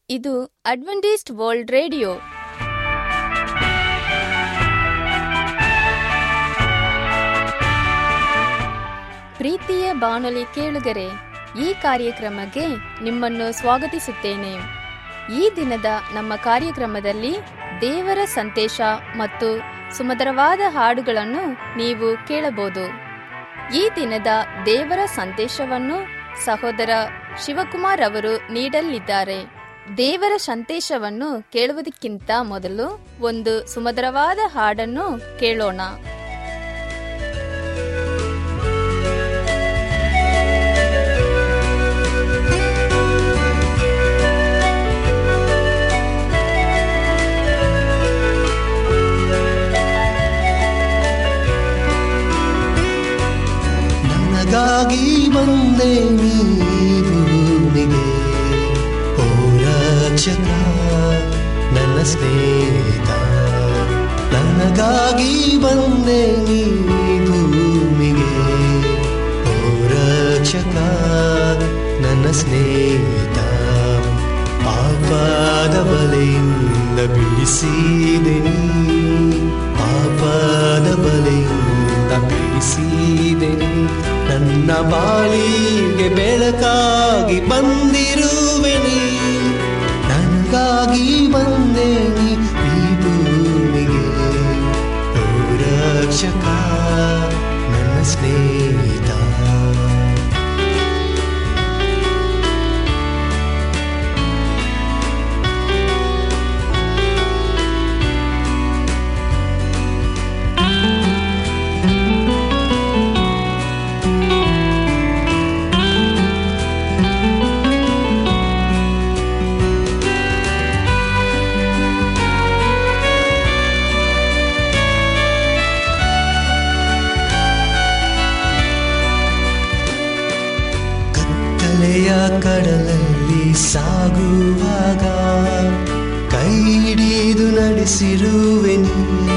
ಇದು Adventist world radio ಪ್ರೀತಿಯ ಬಾನುಲಿ ಕೇಳುಗರೆ ಈ ಕಾರ್ಯಕ್ರಮಕ್ಕೆ ನಿಮ್ಮನ್ನು ಸ್ವಾಗತಿಸುತ್ತೇನೆ ಈ ದಿನದ ನಮ್ಮ ಕಾರ್ಯಕ್ರಮದಲ್ಲಿ ದೇವರ ಸಂದೇಶ ಮತ್ತು ಸುಮಧುರವಾದ ಹಾಡುಗಳನ್ನು ನೀವು ಕೇಳಬಹುದು ಈ ದಿನದ ದೇವರ ಸಂದೇಶವನ್ನು ಸಹೋದರ ಶಿವಕುಮಾರ್ ಅವರು ನೀಡಲಿದ್ದಾರೆ ದೇವರ ಸಂದೇಶವನ್ನು ಕೇಳುವುದಕ್ಕಿಂತ ಮೊದಲು ಒಂದು ಸುಮಧುರವಾದ ಹಾಡನ್ನು ಕೇಳೋಣ ನನಗಾಗಿ ಬಂದೆ ನೀ ಭೂಮಿಗೆ ಓ ರಕ್ಷಕ ನನ್ನ ಸ್ನೇಹಿತ ನನಗಾಗಿ ಬಂದೆ ನೀ ಭೂಮಿಗೆ ಓ ರಕ್ಷಕ ನನ್ನ ಸ್ನೇಹಿತ ಪಾಪದ ಬಲೆಯಿಂದ ಬಿಡಿಸಿದೆ ನೀ ಪಾಪದ ಬಲೆಯಿಂದ ಬಿಡಿಸಿದೆ ನೀ. ನನ್ನ ಬಾಳಿಗೆ ಬೆಳಕಾಗಿ ಬಂದಿರುವೆ ನೀ ನನಗಾಗಿ ಬಂದೆ ನೀ ಈ ಭೂಮಿಗೆ ಓ ರಕ್ಷಕ ನನ್ನ ಸ್ನೇಹಿತ ಕತ್ತಲೆಯ ಕಡಲಲ್ಲಿ ಸಾಗುವಾಗ ಕೈ ಹಿಡಿದು ನಡೆಸಿರುವೆ ನೀ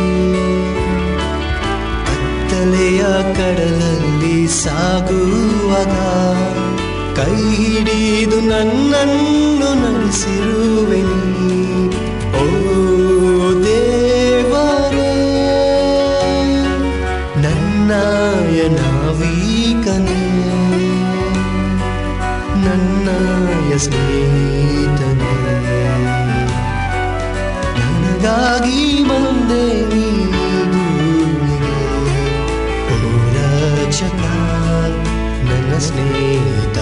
ಕತ್ತಲೆಯ ಕಡಲಲ್ಲಿ ಸಾಗುವಾಗ ಕೈ ಹಿಡಿದು ನನ್ನನ್ನು ನಡೆಸಿರುವೆ ನೀ ಓ ದೇವರೇ ನನ್ನಯ ನಾವೀಕನೇ ನನ್ನಯ ಸ್ನೇಹಿತನೇ ನನಗಾಗಿ ಬಂದೆ ನೀ ಭೂಮಿಗೆ ಓ ರಕ್ಷಕ ನನ್ನ ಸ್ನೇಹಿತ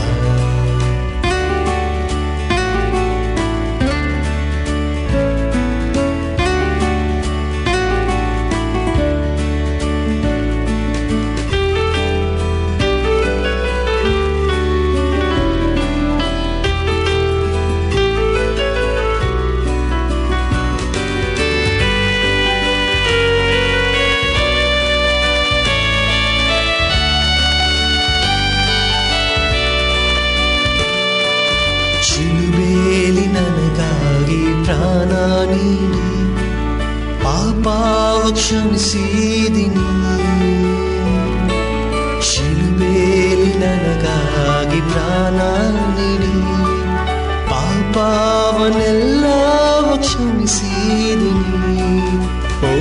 ಶಿಲುಬೇಲಿ ನನಗಾಗಿ ಪ್ರಾಣ ನೀಡಿ ಪಾಪಾವ ಕ್ಷಮಿಸಿದಿನಿ ಶಿಲುಬೇಲಿ ನನಗಾಗಿ ಪ್ರಾಣ ನೀಡಿ ಪಾಪವನ್ನೆಲ್ಲವ ಕ್ಷಮಿಸಿದಿನಿ ಓ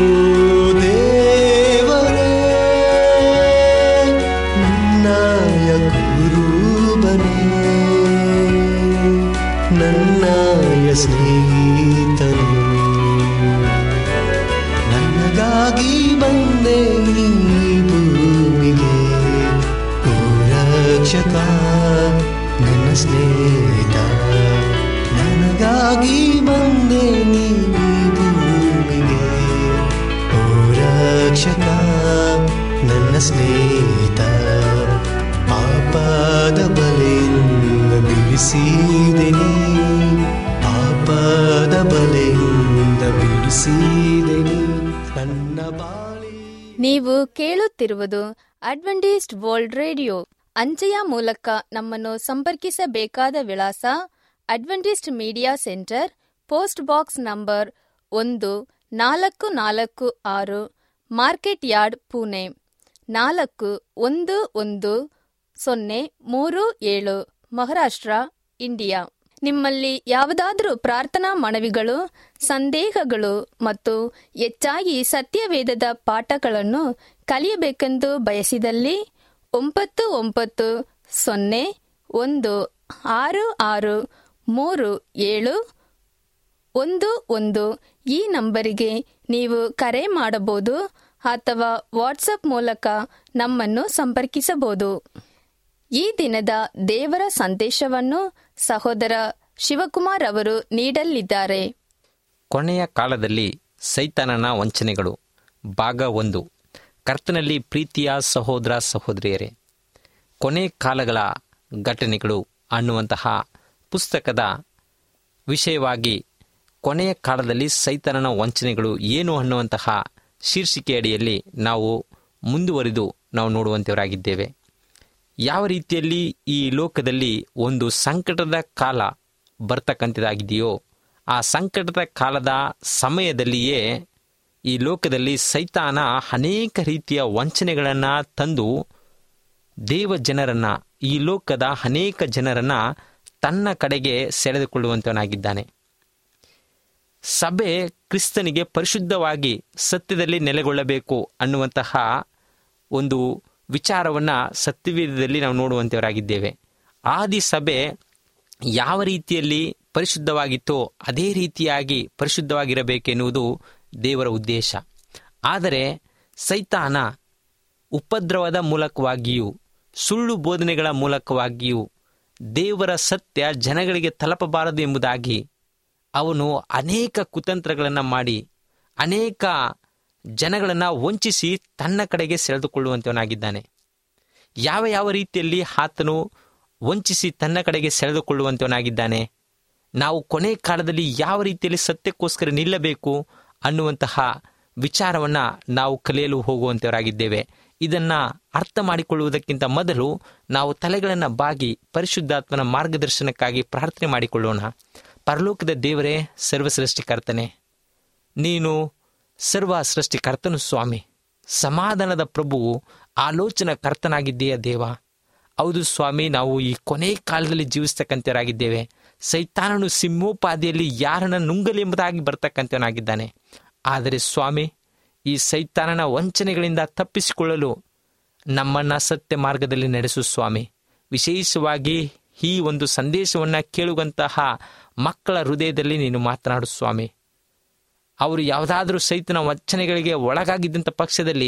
ದೇವರೇ ನನ್ನಯ ಗುರುಬನೇ ನನ್ನಯ ಸ್ನೇಹಿತನು ನನಗಾಗಿ ಬಂದೆ ನೀ ಭೂಮಿಗೆ ಓ ರಕ್ಷಕ ನನ್ನ ಸ್ನೇಹಿತ ನನಗಾಗಿ ಬಂದೆ ನೀ ಭೂಮಿಗೆ ಓ ರಕ್ಷಕ ನನ್ನ ಸ್ನೇಹಿತ ಪಾಪದ ಬಲೆಯಿಂದ ಬಿಡಿಸಿದೆ ನೀ ಪಾಪದ ಬಲೆಯಿಂದ ಬಿಡಿಸಿದೆ ನೀ ನನ್ನ ಬಾಳಿ ನೀವು ಕೇಳುತ್ತಿರುವುದು ಅಡ್ವೆಂಟಿಸ್ಟ್ ವರ್ಲ್ಡ್ ರೇಡಿಯೋ ಅಂಚೆಯ ಮೂಲಕ ನಮ್ಮನ್ನು ಸಂಪರ್ಕಿಸಬೇಕಾದ ವಿಳಾಸ Adventist media centre post box number ಒಂದು ನಾಲ್ಕು ನಾಲ್ಕು ಆರು ಮಾರ್ಕೆಟ್ ಯಾರ್ಡ್ ಪುಣೆ ನಾಲ್ಕು ಒಂದು ಒಂದು ಸೊನ್ನೆ ಮೂರು ಏಳು ಮಹಾರಾಷ್ಟ್ರ ಇಂಡಿಯಾ ನಿಮ್ಮಲ್ಲಿ ಯಾವುದಾದರೂ ಪ್ರಾರ್ಥನಾ ಮನವಿಗಳು ಸಂದೇಹಗಳು ಮತ್ತು ಹೆಚ್ಚಾಗಿ ಸತ್ಯವೇದದ ಪಾಠಗಳನ್ನು ಕಲಿಯಬೇಕೆಂದು ಬಯಸಿದಲ್ಲಿ ಒಂಬತ್ತು ಒಂಬತ್ತು ಸೊನ್ನೆ ಒಂದು ಆರು ಆರು ಮೂರು ಏಳು ಒಂದು ಒಂದು ಈ ನಂಬರಿಗೆ ನೀವು ಕರೆ ಮಾಡಬಹುದು ಅಥವಾ ವಾಟ್ಸಪ್ ಮೂಲಕ ನಮ್ಮನ್ನು ಸಂಪರ್ಕಿಸಬಹುದು ಈ ದಿನದ ದೇವರ ಸಂದೇಶವನ್ನು ಸಹೋದರ ಶಿವಕುಮಾರ್ ಅವರು ನೀಡಲಿದ್ದಾರೆ ಕೊನೆಯ ಕಾಲದಲ್ಲಿ ಸೈತಾನನ ವಂಚನೆಗಳು ಭಾಗ ಒಂದು ಕರ್ತನಲ್ಲಿ ಪ್ರೀತಿಯ ಸಹೋದರ ಸಹೋದರಿಯರೇ ಕೊನೆ ಕಾಲಗಳ ಘಟನೆಗಳು ಅನ್ನುವಂತಹ ಪುಸ್ತಕದ ವಿಷಯವಾಗಿ ಕೊನೆಯ ಕಾಲದಲ್ಲಿ ಸೈತಾನನ ವಂಚನೆಗಳು ಏನು ಅನ್ನುವಂತಹ ಶೀರ್ಷಿಕೆ ಅಡಿಯಲ್ಲಿ ನಾವು ಮುಂದುವರಿದು ನಾವು ನೋಡುವಂಥವರಾಗಿದ್ದೇವೆ ಯಾವ ರೀತಿಯಲ್ಲಿ ಈ ಲೋಕದಲ್ಲಿ ಒಂದು ಸಂಕಟದ ಕಾಲ ಬರ್ತಕ್ಕಂಥದ್ದಾಗಿದೆಯೋ ಆ ಸಂಕಟದ ಕಾಲದ ಸಮಯದಲ್ಲಿಯೇ ಈ ಲೋಕದಲ್ಲಿ ಸೈತಾನ ಅನೇಕ ರೀತಿಯ ವಂಚನೆಗಳನ್ನು ತಂದು ದೇವ ಜನರನ್ನ ಈ ಲೋಕದ ಅನೇಕ ಜನರನ್ನ ತನ್ನ ಕಡೆಗೆ ಸೆಳೆದುಕೊಳ್ಳುವಂತವನಾಗಿದ್ದಾನೆ ಸಭೆ ಕ್ರಿಸ್ತನಿಗೆ ಪರಿಶುದ್ಧವಾಗಿ ಸತ್ಯದಲ್ಲಿ ನೆಲೆಗೊಳ್ಳಬೇಕು ಅನ್ನುವಂತಹ ಒಂದು ವಿಚಾರವನ್ನ ಸತ್ಯವೇದದಲ್ಲಿ ನಾವು ನೋಡುವಂತವರಾಗಿದ್ದೇವೆ ಆದಿ ಸಭೆ ಯಾವ ರೀತಿಯಲ್ಲಿ ಪರಿಶುದ್ಧವಾಗಿತ್ತೋ ಅದೇ ರೀತಿಯಾಗಿ ಪರಿಶುದ್ಧವಾಗಿರಬೇಕೆನ್ನುವುದು ದೇವರ ಉದ್ದೇಶ ಆದರೆ ಸೈತಾನ ಉಪದ್ರವದ ಮೂಲಕವಾಗಿಯೂ ಸುಳ್ಳು ಬೋಧನೆಗಳ ಮೂಲಕವಾಗಿಯೂ ದೇವರ ಸತ್ಯ ಜನಗಳಿಗೆ ತಲಪಬಾರದು ಎಂಬುದಾಗಿ ಅವನು ಅನೇಕ ಕುತಂತ್ರಗಳನ್ನು ಮಾಡಿ ಅನೇಕ ಜನಗಳನ್ನು ವಂಚಿಸಿ ತನ್ನ ಕಡೆಗೆ ಸೆಳೆದುಕೊಳ್ಳುವಂತವನಾಗಿದ್ದಾನೆ ಯಾವ ಯಾವ ರೀತಿಯಲ್ಲಿ ಆತನು ವಂಚಿಸಿ ತನ್ನ ಕಡೆಗೆ ಸೆಳೆದುಕೊಳ್ಳುವಂತವನಾಗಿದ್ದಾನೆ ನಾವು ಕೊನೆ ಕಾಲದಲ್ಲಿ ಯಾವ ರೀತಿಯಲ್ಲಿ ಸತ್ಯಕ್ಕೋಸ್ಕರ ನಿಲ್ಲಬೇಕು ಅನ್ನುವಂತಹ ವಿಚಾರವನ್ನ ನಾವು ಕಲಿಯಲು ಹೋಗುವಂತವರಾಗಿದ್ದೇವೆ ಇದನ್ನ ಅರ್ಥ ಮಾಡಿಕೊಳ್ಳುವುದಕ್ಕಿಂತ ಮೊದಲು ನಾವು ತಲೆಗಳನ್ನು ಬಾಗಿ ಪರಿಶುದ್ಧಾತ್ಮನ ಮಾರ್ಗದರ್ಶನಕ್ಕಾಗಿ ಪ್ರಾರ್ಥನೆ ಮಾಡಿಕೊಳ್ಳೋಣ ಪರಲೋಕದ ದೇವರೇ ಸರ್ವಸೃಷ್ಟಿಕರ್ತನೆ ನೀನು ಸರ್ವ ಸೃಷ್ಟಿಕರ್ತನು ಸ್ವಾಮಿ ಸಮಾಧಾನದ ಪ್ರಭುವು ಆಲೋಚನಾ ಕರ್ತನಾಗಿದ್ದೀಯ ದೇವ ಹೌದು ಸ್ವಾಮಿ ನಾವು ಈ ಕೊನೆ ಕಾಲದಲ್ಲಿ ಜೀವಿಸ್ತಕ್ಕಂಥವರಾಗಿದ್ದೇವೆ ಸೈತಾನನು ಸಿಂಹೋಪಾದಿಯಲ್ಲಿ ಯಾರನ್ನ ನುಂಗಲಿ ಎಂಬುದಾಗಿ ಬರ್ತಕ್ಕಂಥವನಾಗಿದ್ದಾನೆ ಆದರೆ ಸ್ವಾಮಿ ಈ ಸೈತಾನನ ವಂಚನೆಗಳಿಂದ ತಪ್ಪಿಸಿಕೊಳ್ಳಲು ನಮ್ಮನ್ನ ಸತ್ಯ ಮಾರ್ಗದಲ್ಲಿ ನಡೆಸು ಸ್ವಾಮಿ ವಿಶೇಷವಾಗಿ ಈ ಒಂದು ಸಂದೇಶವನ್ನ ಕೇಳುವಂತಹ ಮಕ್ಕಳ ಹೃದಯದಲ್ಲಿ ನೀನು ಮಾತನಾಡು ಸ್ವಾಮಿ ಅವರು ಯಾವುದಾದ್ರೂ ಸೈತನ ವಂಚನೆಗಳಿಗೆ ಒಳಗಾಗಿದ್ದಂಥ ಪಕ್ಷದಲ್ಲಿ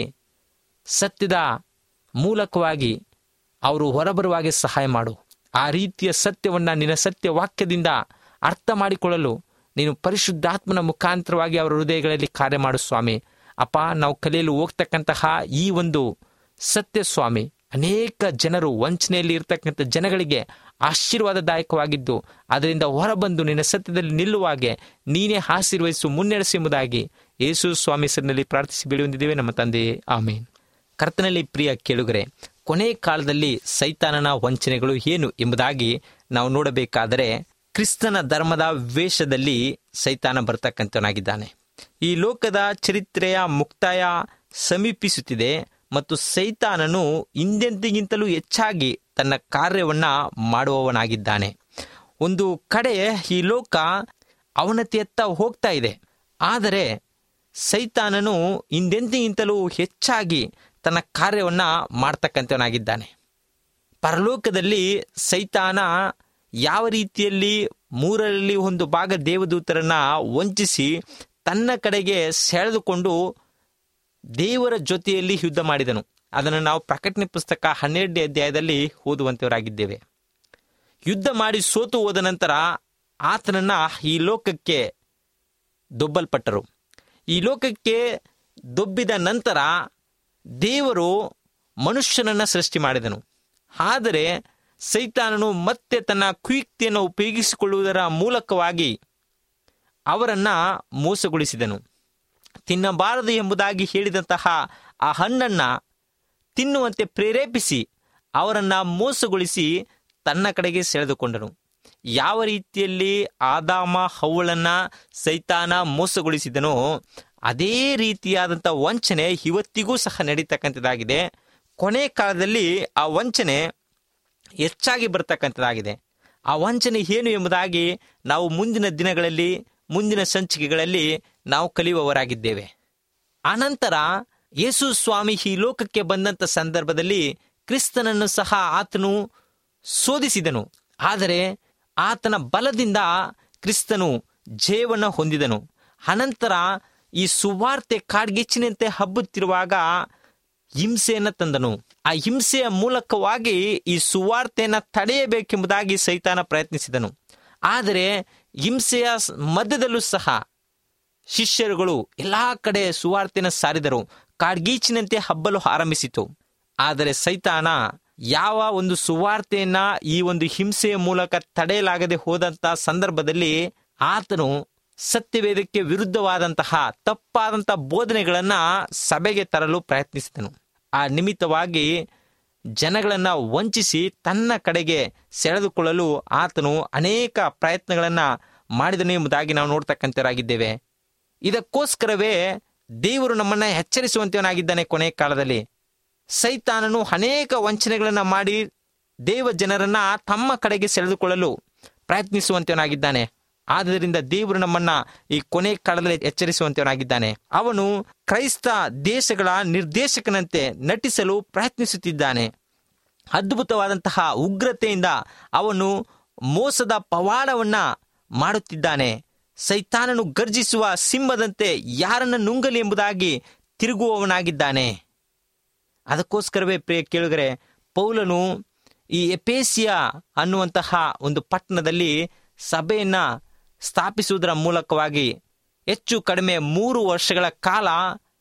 ಸತ್ಯದ ಮೂಲಕವಾಗಿ ಅವರು ಹೊರಬರುವಾಗೆ ಸಹಾಯ ಮಾಡು ಆ ರೀತಿಯ ಸತ್ಯವನ್ನ ನಿನ್ನ ಸತ್ಯ ವಾಕ್ಯದಿಂದ ಅರ್ಥ ಮಾಡಿಕೊಳ್ಳಲು ನೀನು ಪರಿಶುದ್ಧಾತ್ಮನ ಮುಖಾಂತರವಾಗಿ ಅವರ ಹೃದಯಗಳಲ್ಲಿ ಕಾರ್ಯ ಮಾಡು ಸ್ವಾಮಿ ಅಪ್ಪ ನಾವು ಕಲಿಯಲು ಹೋಗ್ತಕ್ಕಂತಹ ಈ ಒಂದು ಸತ್ಯ ಸ್ವಾಮಿ ಅನೇಕ ಜನರು ವಂಚನೆಯಲ್ಲಿ ಇರ್ತಕ್ಕಂಥ ಜನಗಳಿಗೆ ಆಶೀರ್ವಾದದಾಯಕವಾಗಿದ್ದು ಅದರಿಂದ ಹೊರಬಂದು ನಿನ್ನ ಸತ್ಯದಲ್ಲಿ ನಿಲ್ಲುವಾಗೆ ನೀನೇ ಆಶೀರ್ವಹಿಸು ಮುನ್ನಡೆಸು ಎಂಬುದಾಗಿ ಯೇಸು ಸ್ವಾಮಿ ಹೆಸರಿನಲ್ಲಿ ಪ್ರಾರ್ಥಿಸಿ ಬೆಳೆಯೊಂದಿದ್ದೇವೆ ನಮ್ಮ ತಂದೆ ಆಮೇನ್ ಕರ್ತನಲ್ಲಿ ಪ್ರಿಯ ಕೇಳುಗರೆ ಕೊನೆ ಕಾಲದಲ್ಲಿ ಸೈತಾನನ ವಂಚನೆಗಳು ಏನು ಎಂಬುದಾಗಿ ನಾವು ನೋಡಬೇಕಾದರೆ ಕ್ರಿಸ್ತನ ಧರ್ಮದ ವೇಷದಲ್ಲಿ ಸೈತಾನ ಬರ್ತಕ್ಕಂಥವನಾಗಿದ್ದಾನೆ ಈ ಲೋಕದ ಚರಿತ್ರೆಯ ಮುಕ್ತಾಯ ಸಮೀಪಿಸುತ್ತಿದೆ ಮತ್ತು ಸೈತಾನನು ಹಿಂದೆಂದಿಗಿಂತಲೂ ಹೆಚ್ಚಾಗಿ ತನ್ನ ಕಾರ್ಯವನ್ನ ಮಾಡುವವನಾಗಿದ್ದಾನೆ ಒಂದು ಕಡೆ ಈ ಲೋಕ ಅವನತಿಯತ್ತ ಹೋಗ್ತಾ ಇದೆ ಆದರೆ ಸೈತಾನನು ಹಿಂದೆಂದಿಗಿಂತಲೂ ಹೆಚ್ಚಾಗಿ ತನ್ನ ಕಾರ್ಯವನ್ನ ಮಾಡ್ತಕ್ಕಂಥವನಾಗಿದ್ದಾನೆ ಪರಲೋಕದಲ್ಲಿ ಸೈತಾನ ಯಾವ ರೀತಿಯಲ್ಲಿ ಮೂರರಲ್ಲಿ ಒಂದು ಭಾಗ ದೇವದೂತರನ್ನ ವಂಚಿಸಿ ತನ್ನ ಕಡೆಗೆ ಸೆಳೆದುಕೊಂಡು ದೇವರ ಜೊತೆಯಲ್ಲಿ ಯುದ್ಧ ಮಾಡಿದನು ಅದನ್ನು ನಾವು ಪ್ರಕಟಣೆ ಪುಸ್ತಕ ಹನ್ನೆರಡನೇ ಅಧ್ಯಾಯದಲ್ಲಿ ಓದುವಂತವರಾಗಿದ್ದೇವೆ ಯುದ್ಧ ಮಾಡಿ ಸೋತು ಹೋದ ನಂತರ ಆತನನ್ನ ಈ ಲೋಕಕ್ಕೆ ದೊಬ್ಬಲ್ಪಟ್ಟರು ಈ ಲೋಕಕ್ಕೆ ದೊಬ್ಬಿದ ನಂತರ ದೇವರು ಮನುಷ್ಯನನ್ನ ಸೃಷ್ಟಿ ಮಾಡಿದನು ಆದರೆ ಸೈತಾನನು ಮತ್ತೆ ತನ್ನ ಕುಯುಕ್ತಿಯನ್ನು ಉಪಯೋಗಿಸಿಕೊಳ್ಳುವುದರ ಮೂಲಕವಾಗಿ ಅವರನ್ನ ಮೋಸಗೊಳಿಸಿದನು ತಿನ್ನಬಾರದು ಎಂಬುದಾಗಿ ಹೇಳಿದಂತಹ ಆ ಹಣ್ಣನ್ನ ತಿನ್ನುವಂತೆ ಪ್ರೇರೇಪಿಸಿ ಅವರನ್ನ ಮೋಸಗೊಳಿಸಿ ತನ್ನ ಕಡೆಗೆ ಸೆಳೆದುಕೊಂಡನು ಯಾವ ರೀತಿಯಲ್ಲಿ ಆದಾಮ ಹವ್ವಳನ್ನ ಸೈತಾನ ಮೋಸಗೊಳಿಸಿದನೋ ಅದೇ ರೀತಿಯಾದಂಥ ವಂಚನೆ ಇವತ್ತಿಗೂ ಸಹ ನಡೀತಕ್ಕಂಥದ್ದಾಗಿದೆ ಕೊನೆ ಕಾಲದಲ್ಲಿ ಆ ವಂಚನೆ ಹೆಚ್ಚಾಗಿ ಬರ್ತಕ್ಕಂಥದ್ದಾಗಿದೆ ಆ ವಂಚನೆ ಏನು ಎಂಬುದಾಗಿ ನಾವು ಮುಂದಿನ ದಿನಗಳಲ್ಲಿ ಮುಂದಿನ ಸಂಚಿಕೆಗಳಲ್ಲಿ ನಾವು ಕಲಿಯುವವರಾಗಿದ್ದೇವೆ ಅನಂತರ ಯೇಸು ಸ್ವಾಮಿ ಈ ಲೋಕಕ್ಕೆ ಬಂದಂತ ಸಂದರ್ಭದಲ್ಲಿ ಕ್ರಿಸ್ತನನ್ನು ಸಹ ಆತನು ಶೋಧಿಸಿದನು ಆದರೆ ಆತನ ಬಲದಿಂದ ಕ್ರಿಸ್ತನು ಜಯವನ್ನು ಹೊಂದಿದನು ಅನಂತರ ಈ ಸುವಾರ್ತೆ ಕಾಡ್ಗಿಚ್ಚಿನಂತೆ ಹಬ್ಬುತ್ತಿರುವಾಗ ಹಿಂಸೆಯನ್ನು ತಂದನು ಆ ಹಿಂಸೆಯ ಮೂಲಕವಾಗಿ ಈ ಸುವಾರ್ತೆಯನ್ನು ತಡೆಯಬೇಕೆಂಬುದಾಗಿ ಸೈತಾನ ಪ್ರಯತ್ನಿಸಿದನು ಆದರೆ ಹಿಂಸೆಯ ಸ್- ಮಧ್ಯದಲ್ಲೂ ಸಹ ಶಿಷ್ಯರುಗಳು ಎಲ್ಲಾ ಕಡೆ ಸುವಾರ್ತೆನ ಸಾರಿದರು ಕಾಡ್ಗೀಚಿನಂತೆ ಹಬ್ಬಲು ಆರಂಭಿಸಿತು ಆದರೆ ಸೈತಾನ ಯಾವ ಒಂದು ಸುವಾರ್ತೆಯನ್ನ ಈ ಒಂದು ಹಿಂಸೆಯ ಮೂಲಕ ತಡೆಯಲಾಗದೆ ಹೋದಂತ ಸಂದರ್ಭದಲ್ಲಿ ಆತನು ಸತ್ಯವೇದಕ್ಕೆ ವಿರುದ್ಧವಾದಂತಹ ತಪ್ಪಾದಂತಹ ಬೋಧನೆಗಳನ್ನ ಸಭೆಗೆ ತರಲು ಪ್ರಯತ್ನಿಸಿದನು ಆ ನಿಮಿತ್ತವಾಗಿ ಜನಗಳನ್ನ ವಂಚಿಸಿ ತನ್ನ ಕಡೆಗೆ ಸೆಳೆದುಕೊಳ್ಳಲು ಆತನು ಅನೇಕ ಪ್ರಯತ್ನಗಳನ್ನ ಮಾಡಿದನು ಎಂಬುದಾಗಿ ನಾವು ನೋಡ್ತಕ್ಕಂಥವರಾಗಿದ್ದೇವೆ ಇದಕ್ಕೋಸ್ಕರವೇ ದೇವರು ನಮ್ಮನ್ನ ಎಚ್ಚರಿಸುವಂತವನಾಗಿದ್ದಾನೆ ಕೊನೆ ಕಾಲದಲ್ಲಿ ಸೈತಾನನು ಅನೇಕ ವಂಚನೆಗಳನ್ನ ಮಾಡಿ ದೇವ ಜನರನ್ನ ತಮ್ಮ ಕಡೆಗೆ ಸೆಳೆದುಕೊಳ್ಳಲು ಪ್ರಯತ್ನಿಸುವಂತವನಾಗಿದ್ದಾನೆ ಆದ್ದರಿಂದ ದೇವರು ನಮ್ಮನ್ನ ಈ ಕೊನೆ ಕಾಲದಲ್ಲಿ ಎಚ್ಚರಿಸುವಂತವನಾಗಿದ್ದಾನೆ ಅವನು ಕ್ರೈಸ್ತ ದೇಶಗಳ ನಿರ್ದೇಶಕನಂತೆ ನಟಿಸಲು ಪ್ರಯತ್ನಿಸುತ್ತಿದ್ದಾನೆ ಅದ್ಭುತವಾದಂತಹ ಉಗ್ರತೆಯಿಂದ ಅವನು ಮೋಸದ ಪವಾಡವನ್ನ ಮಾಡುತ್ತಿದ್ದಾನೆ ಸೈತಾನನು ಗರ್ಜಿಸುವ ಸಿಂಹದಂತೆ ಯಾರನ್ನ ನುಂಗಲಿ ಎಂಬುದಾಗಿ ತಿರುಗುವವನಾಗಿದ್ದಾನೆ ಅದಕ್ಕೋಸ್ಕರವೇ ಪ್ರಿಯ ಕೇಳುಗರೆ ಪೌಲನು ಈ ಎಪೇಸಿಯಾ ಅನ್ನುವಂತಹ ಒಂದು ಪಟ್ಟಣದಲ್ಲಿ ಸಭೆಯನ್ನ ಸ್ಥಾಪಿಸುವುದರ ಮೂಲಕವಾಗಿ ಹೆಚ್ಚು ಕಡಿಮೆ ಮೂರು ವರ್ಷಗಳ ಕಾಲ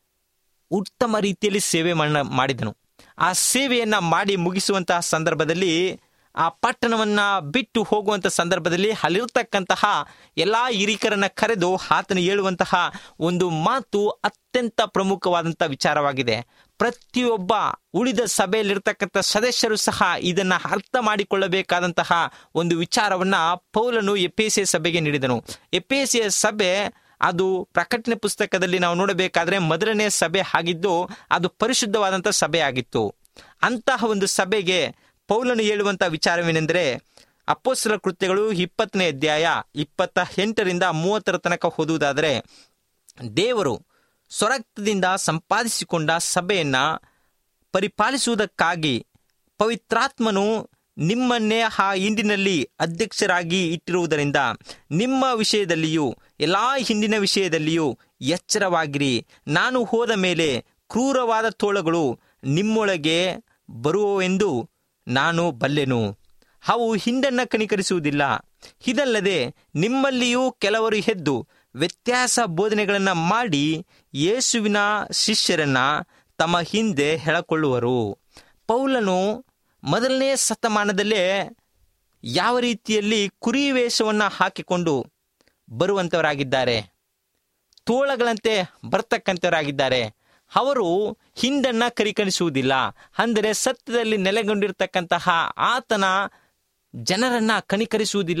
ಉತ್ತಮ ರೀತಿಯಲ್ಲಿ ಸೇವೆ ಮಾಡ- ಮಾಡಿದನು ಆ ಸೇವೆಯನ್ನ ಮಾಡಿ ಮುಗಿಸುವಂತಹ ಸಂದರ್ಭದಲ್ಲಿ ಆ ಪಟ್ಟಣವನ್ನ ಬಿಟ್ಟು ಹೋಗುವಂತ ಸಂದರ್ಭದಲ್ಲಿ ಅಲ್ಲಿರ್ತಕ್ಕಂತಹ ಎಲ್ಲಾ ಹಿರಿಕರನ್ನ ಕರೆದು ಆತನು ಹೇಳುವಂತಹ ಒಂದು ಮಾತು ಅತ್ಯಂತ ಪ್ರಮುಖವಾದಂತಹ ವಿಚಾರವಾಗಿದೆ ಪ್ರತಿಯೊಬ್ಬ ಉಳಿದ ಸಭೆಯಲ್ಲಿರ್ತಕ್ಕಂಥ ಸದಸ್ಯರು ಸಹ ಇದನ್ನ ಅರ್ಥ ಮಾಡಿಕೊಳ್ಳಬೇಕಾದಂತಹ ಒಂದು ವಿಚಾರವನ್ನ ಪೌಲನು ಎಪೇಸಿಯ ಸಭೆಗೆ ನೀಡಿದನು ಎಪೇಸಿಯ ಸಭೆ ಅದು ಪ್ರಕಟಣೆ ಪುಸ್ತಕದಲ್ಲಿ ನಾವು ನೋಡಬೇಕಾದ್ರೆ ಮೊದಲನೇ ಸಭೆ ಆಗಿದ್ದು ಅದು ಪರಿಶುದ್ಧವಾದಂತಹ ಸಭೆ ಆಗಿತ್ತು ಅಂತಹ ಒಂದು ಸಭೆಗೆ ಪೌಲನು ಹೇಳುವಂತ ವಿಚಾರವೇನೆಂದರೆ ಅಪ್ಪೋಸ್ತರ ಕೃತ್ಯಗಳು ಇಪ್ಪತ್ತನೇ ಅಧ್ಯಾಯ ಇಪ್ಪತ್ತ ಎಂಟರಿಂದ ಮೂವತ್ತರ ತನಕ ಓದುವುದಾದರೆ ದೇವರು ಸ್ವರಕ್ತದಿಂದ ಸಂಪಾದಿಸಿಕೊಂಡ ಸಭೆಯನ್ನ ಪರಿಪಾಲಿಸುವುದಕ್ಕಾಗಿ ಪವಿತ್ರಾತ್ಮನು ನಿಮ್ಮನ್ನೇ ಆ ಹಿಂದಿನಲ್ಲಿ ಅಧ್ಯಕ್ಷರಾಗಿ ಇಟ್ಟಿರುವುದರಿಂದ ನಿಮ್ಮ ವಿಷಯದಲ್ಲಿಯೂ ಎಲ್ಲಾ ಹಿಂದಿನ ವಿಷಯದಲ್ಲಿಯೂ ಎಚ್ಚರವಾಗಿರಿ ನಾನು ಹೋದ ಮೇಲೆ ಕ್ರೂರವಾದ ತೋಳಗಳು ನಿಮ್ಮೊಳಗೆ ಬರುವವೆಂದು ನಾನು ಬಲ್ಲೆನು ಅವು ಹಿಂಡನ್ನ ಕನಿಕರಿಸುವುದಿಲ್ಲ ಇದಲ್ಲದೆ ನಿಮ್ಮಲ್ಲಿಯೂ ಕೆಲವರು ಎದ್ದು ವ್ಯತ್ಯಾಸ ಬೋಧನೆಗಳನ್ನ ಮಾಡಿ ಯೇಸುವಿನ ಶಿಷ್ಯರನ್ನ ತಮ್ಮ ಹಿಂದೆ ಹೆಳಕೊಳ್ಳುವರು ಪೌಲನು ಮೊದಲನೇ ಶತಮಾನದಲ್ಲೇ ಯಾವ ರೀತಿಯಲ್ಲಿ ಕುರಿ ವೇಷವನ್ನ ಹಾಕಿಕೊಂಡು ಬರುವಂತವರಾಗಿದ್ದಾರೆ ತೋಳಗಳಂತೆ ಬರ್ತಕ್ಕಂಥವರಾಗಿದ್ದಾರೆ ಅವರು ಹಿಂಡನ್ನ ಕರಿಕಣಿಸುವುದಿಲ್ಲ ಅಂದರೆ ಸತ್ಯದಲ್ಲಿ ನೆಲೆಗೊಂಡಿರ್ತಕ್ಕಂತಹ ಆತನ ಜನರನ್ನ ಕನಿಕರಿಸುವುದಿಲ್ಲ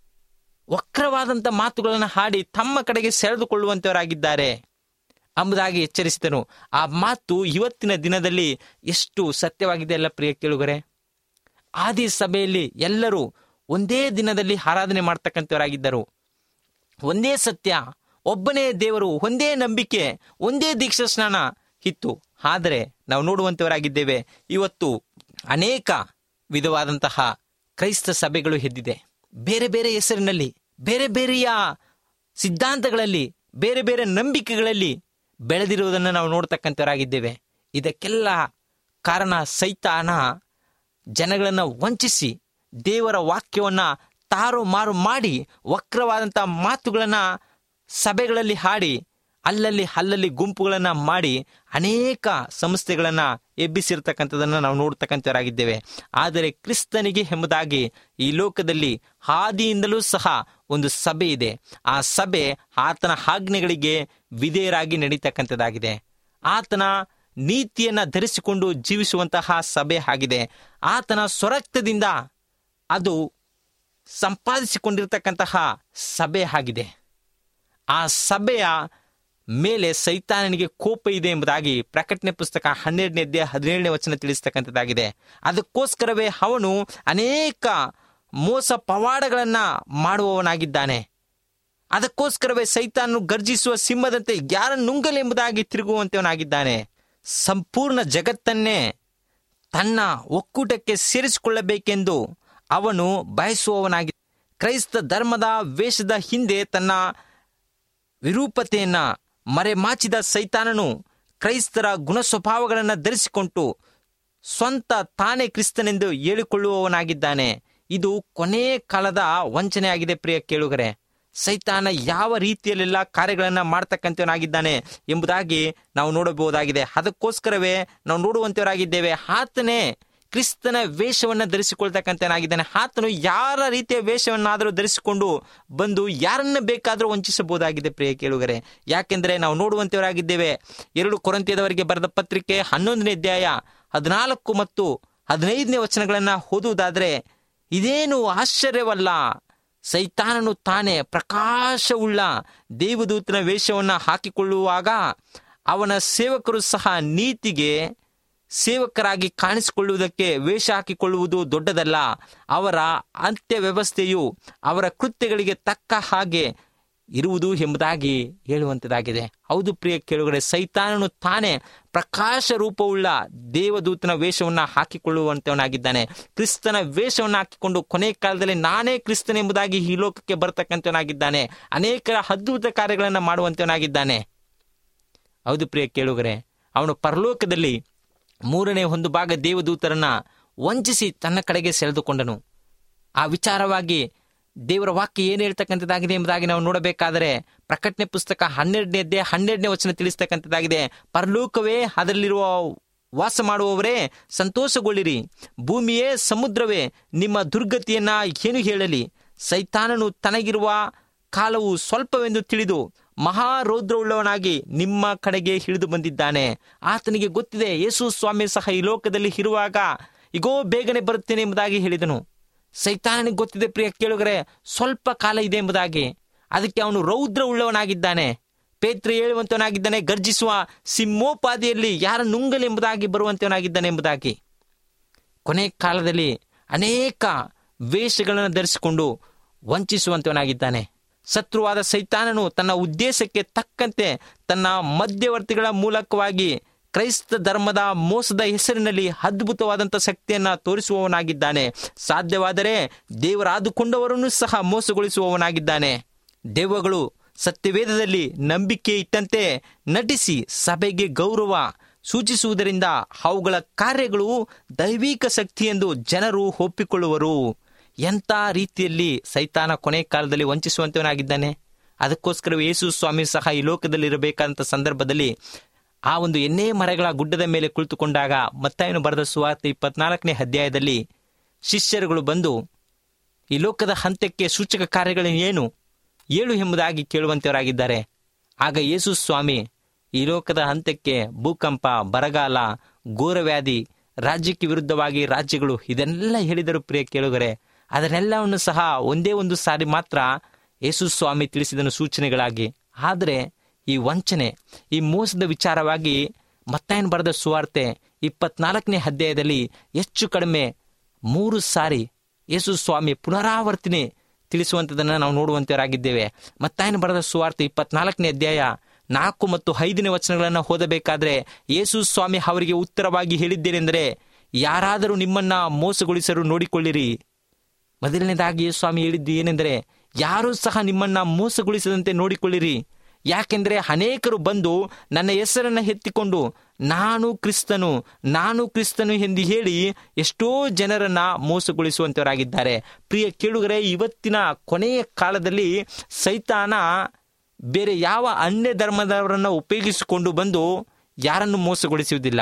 ವಕ್ರವಾದಂಥ ಮಾತುಗಳನ್ನು ಹಾಡಿ ತಮ್ಮ ಕಡೆಗೆ ಸೆಳೆದುಕೊಳ್ಳುವಂತವರಾಗಿದ್ದಾರೆ ಎಂಬುದಾಗಿ ಎಚ್ಚರಿಸಿದನು ಆ ಮಾತು ಇವತ್ತಿನ ದಿನದಲ್ಲಿ ಎಷ್ಟು ಸತ್ಯವಾಗಿದೆ ಅಲ್ಲ ಪ್ರಿಯ ಕೇಳುಗರೆ ಆದಿ ಸಭೆಯಲ್ಲಿ ಎಲ್ಲರೂ ಒಂದೇ ದಿನದಲ್ಲಿ ಆರಾಧನೆ ಮಾಡ್ತಕ್ಕಂಥವರಾಗಿದ್ದರು ಒಂದೇ ಸತ್ಯ ಒಬ್ಬನೇ ದೇವರು ಒಂದೇ ನಂಬಿಕೆ ಒಂದೇ ದೀಕ್ಷಾ ಸ್ನಾನ ಇತ್ತು ಆದರೆ ನಾವು ನೋಡುವಂತವರಾಗಿದ್ದೇವೆ ಇವತ್ತು ಅನೇಕ ವಿಧವಾದಂತಹ ಕ್ರೈಸ್ತ ಸಭೆಗಳು ಎದ್ದಿದೆ ಬೇರೆ ಬೇರೆ ಹೆಸರಿನಲ್ಲಿ ಬೇರೆ ಬೇರೆಯ ಸಿದ್ಧಾಂತಗಳಲ್ಲಿ ಬೇರೆ ಬೇರೆ ನಂಬಿಕೆಗಳಲ್ಲಿ ಬೆಳೆದಿರುವುದನ್ನು ನಾವು ನೋಡ್ತಕ್ಕಂಥವರಾಗಿದ್ದೇವೆ ಇದಕ್ಕೆಲ್ಲ ಕಾರಣ ಸೈತಾನ ಜನಗಳನ್ನು ವಂಚಿಸಿ ದೇವರ ವಾಕ್ಯವನ್ನ ತಾರು ಮಾರು ಮಾಡಿ ವಕ್ರವಾದಂಥ ಮಾತುಗಳನ್ನ ಸಭೆಗಳಲ್ಲಿ ಹಾಡಿ ಅಲ್ಲಲ್ಲಿ ಅಲ್ಲಲ್ಲಿ ಗುಂಪುಗಳನ್ನ ಮಾಡಿ ಅನೇಕ ಸಂಸ್ಥೆಗಳನ್ನ ಎಬ್ಬಿಸಿರ್ತಕ್ಕಂಥದನ್ನ ನಾವು ನೋಡ್ತಕ್ಕಂಥವರಾಗಿದ್ದೇವೆ ಆದರೆ ಕ್ರಿಸ್ತನಿಗೆ ಎಂಬುದಾಗಿ ಈ ಲೋಕದಲ್ಲಿ ಆದಿಯಿಂದಲೂ ಸಹ ಒಂದು ಸಭೆ ಇದೆ ಆ ಸಭೆ ಆತನ ಆಜ್ಞೆಗಳಿಗೆ ವಿಧೇಯರಾಗಿ ನಡೀತಕ್ಕಂಥದ್ದಾಗಿದೆ ಆತನ ನೀತಿಯನ್ನ ಧರಿಸಿಕೊಂಡು ಜೀವಿಸುವಂತಹ ಸಭೆ ಆಗಿದೆ ಆತನ ಸ್ವರಕ್ತದಿಂದ ಅದು ಸಂಪಾದಿಸಿಕೊಂಡಿರ್ತಕ್ಕಂತಹ ಸಭೆ ಆಗಿದೆ ಆ ಸಭೆಯ ಮೇಲೆ ಸೈತಾನನಿಗೆ ಕೋಪ ಇದೆ ಎಂಬುದಾಗಿ ಪ್ರಕಟಣೆ ಪುಸ್ತಕ ಹನ್ನೆರಡನೇ ಅಧ್ಯಾಯ ಹದಿನೇಳನೇ ವಚನ ತಿಳಿಸ್ತಕ್ಕಂಥದ್ದಾಗಿದೆ ಅದಕ್ಕೋಸ್ಕರವೇ ಅವನು ಅನೇಕ ಮೋಸ ಪವಾಡಗಳನ್ನ ಮಾಡುವವನಾಗಿದ್ದಾನೆ ಅದಕ್ಕೋಸ್ಕರವೇ ಸೈತಾನು ಗರ್ಜಿಸುವ ಸಿಂಹದಂತೆ ಯಾರ ನುಂಗಲೆಂಬುದಾಗಿ ತಿರುಗುವಂತವನಾಗಿದ್ದಾನೆ ಸಂಪೂರ್ಣ ಜಗತ್ತನ್ನೇ ತನ್ನ ಒಕ್ಕೂಟಕ್ಕೆ ಸೇರಿಸಿಕೊಳ್ಳಬೇಕೆಂದು ಅವನು ಬಯಸುವವನಾಗಿ ಕ್ರೈಸ್ತ ಧರ್ಮದ ವೇಷದ ಹಿಂದೆ ತನ್ನ ವಿರೂಪತೆಯನ್ನ ಮರೆಮಾಚಿದ ಸೈತಾನನು ಕ್ರೈಸ್ತರ ಗುಣ ಸ್ವಭಾವಗಳನ್ನು ಧರಿಸಿಕೊಂಡು ಸ್ವಂತ ತಾನೇ ಕ್ರಿಸ್ತನೆಂದು ಹೇಳಿಕೊಳ್ಳುವವನಾಗಿದ್ದಾನೆ ಇದು ಕೊನೆಯ ಕಾಲದ ವಂಚನೆಯಾಗಿದೆ ಪ್ರಿಯ ಕೇಳುಗರೆ ಸೈತಾನ ಯಾವ ರೀತಿಯಲ್ಲೆಲ್ಲ ಕಾರ್ಯಗಳನ್ನು ಮಾಡ್ತಕ್ಕಂಥವನಾಗಿದ್ದಾನೆ ಎಂಬುದಾಗಿ ನಾವು ನೋಡಬಹುದಾಗಿದೆ ಅದಕ್ಕೋಸ್ಕರವೇ ನಾವು ನೋಡುವಂತವರಾಗಿದ್ದೇವೆ ಆತನೇ ಕ್ರಿಸ್ತನ ವೇಷವನ್ನು ಧರಿಸಿಕೊಳ್ತಕ್ಕಂಥನಾಗಿದ್ದಾನೆ ಆತನು ಯಾರ ರೀತಿಯ ವೇಷವನ್ನಾದರೂ ಧರಿಸಿಕೊಂಡು ಬಂದು ಯಾರನ್ನ ಬೇಕಾದರೂ ವಂಚಿಸಬಹುದಾಗಿದೆ ಪ್ರಿಯ ಕೇಳುಗರೆ ಯಾಕೆಂದರೆ ನಾವು ನೋಡುವಂತವರಾಗಿದ್ದೇವೆ ಎರಡು ಕೊರಂತಿಯದವರಿಗೆ ಬರೆದ ಪತ್ರಿಕೆ ಹನ್ನೊಂದನೇ ಅಧ್ಯಾಯ ಹದಿನಾಲ್ಕು ಮತ್ತು ಹದಿನೈದನೇ ವಚನಗಳನ್ನು ಓದುವುದಾದರೆ ಇದೇನು ಆಶ್ಚರ್ಯವಲ್ಲ ಸೈತಾನನು ತಾನೇ ಪ್ರಕಾಶವುಳ್ಳ ದೇವದೂತನ ವೇಷವನ್ನು ಹಾಕಿಕೊಳ್ಳುವಾಗ ಅವನ ಸೇವಕರು ಸಹ ನೀತಿಗೆ ಸೇವಕರಾಗಿ ಕಾಣಿಸಿಕೊಳ್ಳುವುದಕ್ಕೆ ವೇಷ ಹಾಕಿಕೊಳ್ಳುವುದು ದೊಡ್ಡದಲ್ಲ ಅವರ ಅಂತ್ಯ ವ್ಯವಸ್ಥೆಯು ಅವರ ಕೃತ್ಯಗಳಿಗೆ ತಕ್ಕ ಹಾಗೆ ಇರುವುದು ಎಂಬುದಾಗಿ ಹೇಳುವಂಥದ್ದಾಗಿದೆ ಹೌದು ಪ್ರಿಯ ಕೇಳುಗಡೆ ಸೈತಾನನು ತಾನೇ ಪ್ರಕಾಶ ರೂಪವುಳ್ಳ ದೇವದೂತನ ವೇಷವನ್ನು ಹಾಕಿಕೊಳ್ಳುವಂತವನಾಗಿದ್ದಾನೆ ಕ್ರಿಸ್ತನ ವೇಷವನ್ನು ಹಾಕಿಕೊಂಡು ಕೊನೆ ಕಾಲದಲ್ಲಿ ನಾನೇ ಕ್ರಿಸ್ತನೆಂಬುದಾಗಿ ಈ ಲೋಕಕ್ಕೆ ಬರ್ತಕ್ಕಂಥವನಾಗಿದ್ದಾನೆ ಅನೇಕ ಅದ್ಭುತ ಕಾರ್ಯಗಳನ್ನು ಮಾಡುವಂತವನಾಗಿದ್ದಾನೆ ಹೌದು ಪ್ರಿಯ ಕೇಳುಗರೆ ಅವನು ಪರಲೋಕದಲ್ಲಿ ಮೂರನೇ ಒಂದು ಭಾಗ ದೇವದೂತರನ್ನ ವಂಚಿಸಿ ತನ್ನ ಕಡೆಗೆ ಸೆಳೆದುಕೊಂಡನು ಆ ವಿಚಾರವಾಗಿ ದೇವರ ವಾಕ್ಯ ಏನು ಹೇಳ್ತಕ್ಕಂಥದ್ದಾಗಿದೆ ಎಂಬುದಾಗಿ ನಾವು ನೋಡಬೇಕಾದರೆ ಪ್ರಕಟಣೆ ಪುಸ್ತಕ ಹನ್ನೆರಡನೇದ್ದೇ ಹನ್ನೆರಡನೇ ವಚನ ತಿಳಿಸ್ತಕ್ಕಂಥದ್ದಾಗಿದೆ ಪರಲೋಕವೇ ಅದರಲ್ಲಿರುವ ವಾಸ ಮಾಡುವವರೇ ಸಂತೋಷಗೊಳ್ಳಿರಿ ಭೂಮಿಯೇ ಸಮುದ್ರವೇ ನಿಮ್ಮ ದುರ್ಗತಿಯನ್ನ ಏನು ಹೇಳಲಿ ಸೈತಾನನು ತನಗಿರುವ ಕಾಲವು ಸ್ವಲ್ಪವೆಂದು ತಿಳಿದು ಮಹಾರೌದ್ರವುಳ್ಳವನಾಗಿ ನಿಮ್ಮ ಕಡೆಗೆ ಹಿಡಿದು ಬಂದಿದ್ದಾನೆ ಆತನಿಗೆ ಗೊತ್ತಿದೆ ಯೇಸು ಸ್ವಾಮಿ ಸಹ ಈ ಲೋಕದಲ್ಲಿ ಇರುವಾಗ ಇಗೋ ಬೇಗನೆ ಬರುತ್ತೇನೆ ಎಂಬುದಾಗಿ ಹೇಳಿದನು ಸೈತಾನನಿಗೆ ಗೊತ್ತಿದೆ ಪ್ರಿಯ ಕೇಳುಗರೆ ಸ್ವಲ್ಪ ಕಾಲ ಇದೆ ಎಂಬುದಾಗಿ ಅದಕ್ಕೆ ಅವನು ರೌದ್ರ ಉಳ್ಳವನಾಗಿದ್ದಾನೆ ಪೇತ್ರ ಹೇಳುವಂತವನಾಗಿದ್ದಾನೆ ಗರ್ಜಿಸುವ ಸಿಂಹೋಪಾದಿಯಲ್ಲಿ ಯಾರ ನುಂಗಲೆಂಬುದಾಗಿ ಬರುವಂತವನಾಗಿದ್ದಾನೆ ಎಂಬುದಾಗಿ ಕೊನೆ ಕಾಲದಲ್ಲಿ ಅನೇಕ ವೇಷಗಳನ್ನು ಧರಿಸಿಕೊಂಡು ವಂಚಿಸುವಂತವನಾಗಿದ್ದಾನೆ ಶತ್ರುವಾದ ಸೈತಾನನು ತನ್ನ ಉದ್ದೇಶಕ್ಕೆ ತಕ್ಕಂತೆ ತನ್ನ ಮಧ್ಯವರ್ತಿಗಳ ಮೂಲಕವಾಗಿ ಕ್ರೈಸ್ತ ಧರ್ಮದ ಮೋಸದ ಹೆಸರಿನಲ್ಲಿ ಅದ್ಭುತವಾದಂಥ ಶಕ್ತಿಯನ್ನ ತೋರಿಸುವವನಾಗಿದ್ದಾನೆ ಸಾಧ್ಯವಾದರೆ ದೇವರಾದುಕೊಂಡವರನ್ನು ಸಹ ಮೋಸಗೊಳಿಸುವವನಾಗಿದ್ದಾನೆ ದೆವ್ವಗಳು ಸತ್ಯವೇದದಲ್ಲಿ ನಂಬಿಕೆ ಇಟ್ಟಂತೆ ನಟಿಸಿ ಸಭೆಗೆ ಗೌರವ ಸೂಚಿಸುವುದರಿಂದ ಅವುಗಳ ಕಾರ್ಯಗಳು ದೈವಿಕ ಶಕ್ತಿ ಎಂದು ಜನರು ಒಪ್ಪಿಕೊಳ್ಳುವರು ಎಂಥ ರೀತಿಯಲ್ಲಿ ಸೈತಾನ ಕೊನೆ ಕಾಲದಲ್ಲಿ ವಂಚಿಸುವಂತವನಾಗಿದ್ದಾನೆ ಅದಕ್ಕೋಸ್ಕರ ಯೇಸು ಸ್ವಾಮಿ ಸಹ ಈ ಲೋಕದಲ್ಲಿ ಇರಬೇಕಾದಂಥ ಸಂದರ್ಭದಲ್ಲಿ ಆ ಒಂದು ಎಣ್ಣೆ ಮರಗಳ ಗುಡ್ಡದ ಮೇಲೆ ಕುಳಿತುಕೊಂಡಾಗ ಮತ್ತಾಯನು ಬರೆದ ಸುವಾರ್ತೆ ಇಪ್ಪತ್ನಾಲ್ಕನೇ ಅಧ್ಯಾಯದಲ್ಲಿ ಶಿಷ್ಯರುಗಳು ಬಂದು ಈ ಲೋಕದ ಹಂತಕ್ಕೆ ಸೂಚಕ ಕಾರ್ಯಗಳು ಏನು ಏಳು ಎಂಬುದಾಗಿ ಕೇಳುವಂತವರಾಗಿದ್ದಾರೆ ಆಗ ಯೇಸು ಸ್ವಾಮಿ ಈ ಲೋಕದ ಹಂತಕ್ಕೆ ಭೂಕಂಪ ಬರಗಾಲ ಘೋರವ್ಯಾಧಿ ರಾಜ್ಯಕ್ಕೆ ವಿರುದ್ಧವಾಗಿ ರಾಜ್ಯಗಳು ಇದನ್ನೆಲ್ಲ ಹೇಳಿದರು ಪ್ರಿಯ ಕೇಳುಗರೆ ಅದನ್ನೆಲ್ಲವನ್ನು ಸಹ ಒಂದೇ ಒಂದು ಸಾರಿ ಮಾತ್ರ ಯೇಸು ಸ್ವಾಮಿ ತಿಳಿಸಿದನು ಸೂಚನೆಗಳಾಗಿ ಆದರೆ ಈ ವಂಚನೆ ಈ ಮೋಸದ ವಿಚಾರವಾಗಿ ಮತ್ತಾಯನ್ ಬರೆದ ಸುವಾರ್ತೆ ಇಪ್ಪತ್ನಾಲ್ಕನೇ ಅಧ್ಯಾಯದಲ್ಲಿ ಹೆಚ್ಚು ಕಡಿಮೆ ಮೂರು ಸಾರಿ ಯೇಸು ಸ್ವಾಮಿ ಪುನರಾವರ್ತನೆ ತಿಳಿಸುವಂಥದ್ದನ್ನು ನಾವು ನೋಡುವಂತವರಾಗಿದ್ದೇವೆ ಮತ್ತಾಯನ ಬರೆದ ಸುವಾರ್ತೆ ಇಪ್ಪತ್ನಾಲ್ಕನೇ ಅಧ್ಯಾಯ ನಾಲ್ಕು ಮತ್ತು ಐದನೇ ವಚನಗಳನ್ನು ಓದಬೇಕಾದ್ರೆ ಯೇಸು ಸ್ವಾಮಿ ಅವರಿಗೆ ಉತ್ತರವಾಗಿ ಹೇಳಿದ್ದೇನೆಂದರೆ ಯಾರಾದರೂ ನಿಮ್ಮನ್ನ ಮೋಸಗೊಳಿಸಲು ನೋಡಿಕೊಳ್ಳಿರಿ ಮೊದಲನೇದಾಗಿ ಯೇಸು ಸ್ವಾಮಿ ಹೇಳಿದ್ದು ಏನೆಂದರೆ ಯಾರೂ ಸಹ ನಿಮ್ಮನ್ನ ಮೋಸಗೊಳಿಸದಂತೆ ನೋಡಿಕೊಳ್ಳಿರಿ ಯಾಕೆಂದರೆ ಅನೇಕರು ಬಂದು ನನ್ನ ಹೆಸರನ್ನು ಎತ್ತಿಕೊಂಡು ನಾನು ಕ್ರಿಸ್ತನು ನಾನು ಕ್ರಿಸ್ತನು ಎಂದು ಹೇಳಿ ಎಷ್ಟೋ ಜನರನ್ನ ಮೋಸಗೊಳಿಸುವಂತವರಾಗಿದ್ದಾರೆ ಪ್ರಿಯ ಕೇಳುಗರೆ ಇವತ್ತಿನ ಕೊನೆಯ ಕಾಲದಲ್ಲಿ ಸೈತಾನ ಬೇರೆ ಯಾವ ಅನ್ಯ ಧರ್ಮದವರನ್ನು ಉಪಯೋಗಿಸಿಕೊಂಡು ಬಂದು ಯಾರನ್ನು ಮೋಸಗೊಳಿಸುವುದಿಲ್ಲ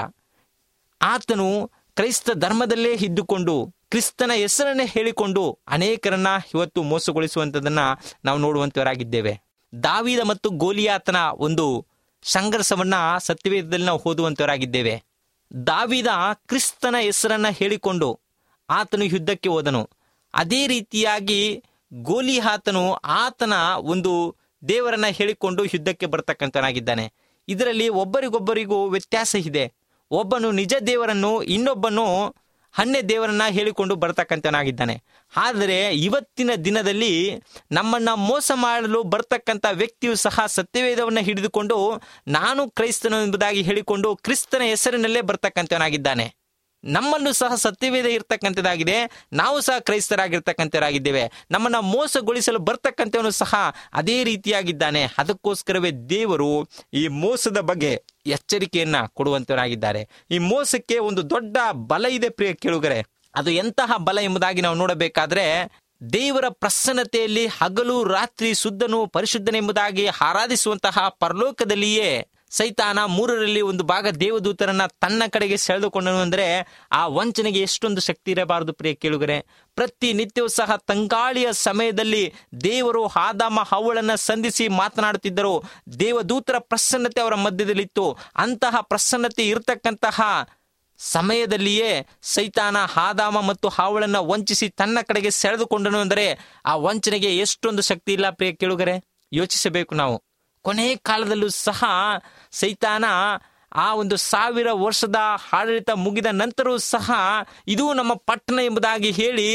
ಆತನು ಕ್ರೈಸ್ತ ಧರ್ಮದಲ್ಲೇ ಇದ್ದುಕೊಂಡು ಕ್ರಿಸ್ತನ ಹೆಸರನ್ನೇ ಹೇಳಿಕೊಂಡು ಅನೇಕರನ್ನ ಇವತ್ತು ಮೋಸಗೊಳಿಸುವಂಥದ್ದನ್ನ ನಾವು ನೋಡುವಂತವರಾಗಿದ್ದೇವೆ ದಾವಿದ ಮತ್ತು ಗೋಲಿಯಾತನ ಒಂದು ಸಂಘರ್ಷವನ್ನ ಸತ್ಯವೇದದಲ್ಲಿ ನಾವು ಓದುವಂತವರಾಗಿದ್ದೇವೆ ದಾವಿದ ಕ್ರಿಸ್ತನ ಹೆಸರನ್ನ ಹೇಳಿಕೊಂಡು ಆತನು ಯುದ್ಧಕ್ಕೆ ಹೋದನು ಅದೇ ರೀತಿಯಾಗಿ ಗೋಲಿಹಾತನು ಆತನ ಒಂದು ದೇವರನ್ನ ಹೇಳಿಕೊಂಡು ಯುದ್ಧಕ್ಕೆ ಬರ್ತಕ್ಕಂಥನಾಗಿದ್ದಾನೆ ಇದರಲ್ಲಿ ಒಬ್ಬರಿಗೊಬ್ಬರಿಗೂ ವ್ಯತ್ಯಾಸ ಇದೆ ಒಬ್ಬನು ನಿಜ ದೇವರನ್ನು ಇನ್ನೊಬ್ಬನು ಅನ್ಯ ದೇವರನ್ನ ಹೇಳಿಕೊಂಡು ಬರ್ತಕ್ಕಂಥವನಾಗಿದ್ದಾನೆ ಆದರೆ ಇವತ್ತಿನ ದಿನದಲ್ಲಿ ನಮ್ಮನ್ನ ಮೋಸ ಮಾಡಲು ಬರ್ತಕ್ಕಂಥ ವ್ಯಕ್ತಿಯು ಸಹ ಸತ್ಯವೇದವನ್ನು ಹಿಡಿದುಕೊಂಡು ನಾನು ಕ್ರೈಸ್ತನು ಎಂಬುದಾಗಿ ಹೇಳಿಕೊಂಡು ಕ್ರಿಸ್ತನ ಹೆಸರಿನಲ್ಲೇ ಬರ್ತಕ್ಕಂಥವನಾಗಿದ್ದಾನೆ ನಮ್ಮಲ್ಲೂ ಸಹ ಸತ್ಯವೇದ ಇರ್ತಕ್ಕಂಥದ್ದಾಗಿದೆ ನಾವು ಸಹ ಕ್ರೈಸ್ತರಾಗಿರ್ತಕ್ಕಂಥವರಾಗಿದ್ದೇವೆ ನಮ್ಮನ್ನ ಮೋಸಗೊಳಿಸಲು ಬರ್ತಕ್ಕಂಥವನು ಸಹ ಅದೇ ರೀತಿಯಾಗಿದ್ದಾನೆ ಅದಕ್ಕೋಸ್ಕರವೇ ದೇವರು ಈ ಮೋಸದ ಬಗ್ಗೆ ಎಚ್ಚರಿಕೆಯನ್ನ ಕೊಡುವಂತವರಾಗಿದ್ದಾರೆ ಈ ಮೋಸಕ್ಕೆ ಒಂದು ದೊಡ್ಡ ಬಲ ಇದೆ ಪ್ರಿಯ ಕೇಳುಗರೆ ಅದು ಎಂತಹ ಬಲ ಎಂಬುದಾಗಿ ನಾವು ನೋಡಬೇಕಾದ್ರೆ ದೇವರ ಪ್ರಸನ್ನತೆಯಲ್ಲಿ ಹಗಲು ರಾತ್ರಿ ಶುದ್ಧನು ಪರಿಶುದ್ಧನೆಂಬುದಾಗಿ ಆರಾಧಿಸುವಂತಹ ಪರಲೋಕದಲ್ಲಿಯೇ ಸೈತಾನ ಮೂರರಲ್ಲಿ ಒಂದು ಭಾಗ ದೇವದೂತರನ್ನ ತನ್ನ ಕಡೆಗೆ ಸೆಳೆದುಕೊಂಡನು ಅಂದ್ರೆ ಆ ವಂಚನೆಗೆ ಎಷ್ಟೊಂದು ಶಕ್ತಿ ಇರಬಾರದು ಪ್ರಿಯ ಕೇಳುಗರೆ ಪ್ರತಿ ನಿತ್ಯವೂ ಸಹ ತಂಗಾಳಿಯ ಸಮಯದಲ್ಲಿ ದೇವರು ಆದಾಮ ಹವಳನ್ನ ಸಂಧಿಸಿ ಮಾತನಾಡುತ್ತಿದ್ದರು ದೇವದೂತರ ಪ್ರಸನ್ನತೆ ಅವರ ಮಧ್ಯದಲ್ಲಿತ್ತು ಅಂತಹ ಪ್ರಸನ್ನತೆ ಇರತಕ್ಕಂತಹ ಸಮಯದಲ್ಲಿಯೇ ಸೈತಾನ ಆದಾಮ ಮತ್ತು ಹಾವಳನ್ನ ವಂಚಿಸಿ ತನ್ನ ಕಡೆಗೆ ಸೆಳೆದುಕೊಂಡನು ಅಂದರೆ ಆ ವಂಚನೆಗೆ ಎಷ್ಟೊಂದು ಶಕ್ತಿ ಇಲ್ಲ ಪ್ರಿಯ ಕೇಳುಗರೆ ಯೋಚಿಸಬೇಕು ನಾವು ಕೊನೆ ಕಾಲದಲ್ಲೂ ಸಹ ಸೈತಾನ ಆ ಒಂದು ಸಾವಿರ ವರ್ಷದ ಆಡಳಿತ ಮುಗಿದ ನಂತರವೂ ಸಹ ಇದು ನಮ್ಮ ಪಟ್ಟಣ ಎಂಬುದಾಗಿ ಹೇಳಿ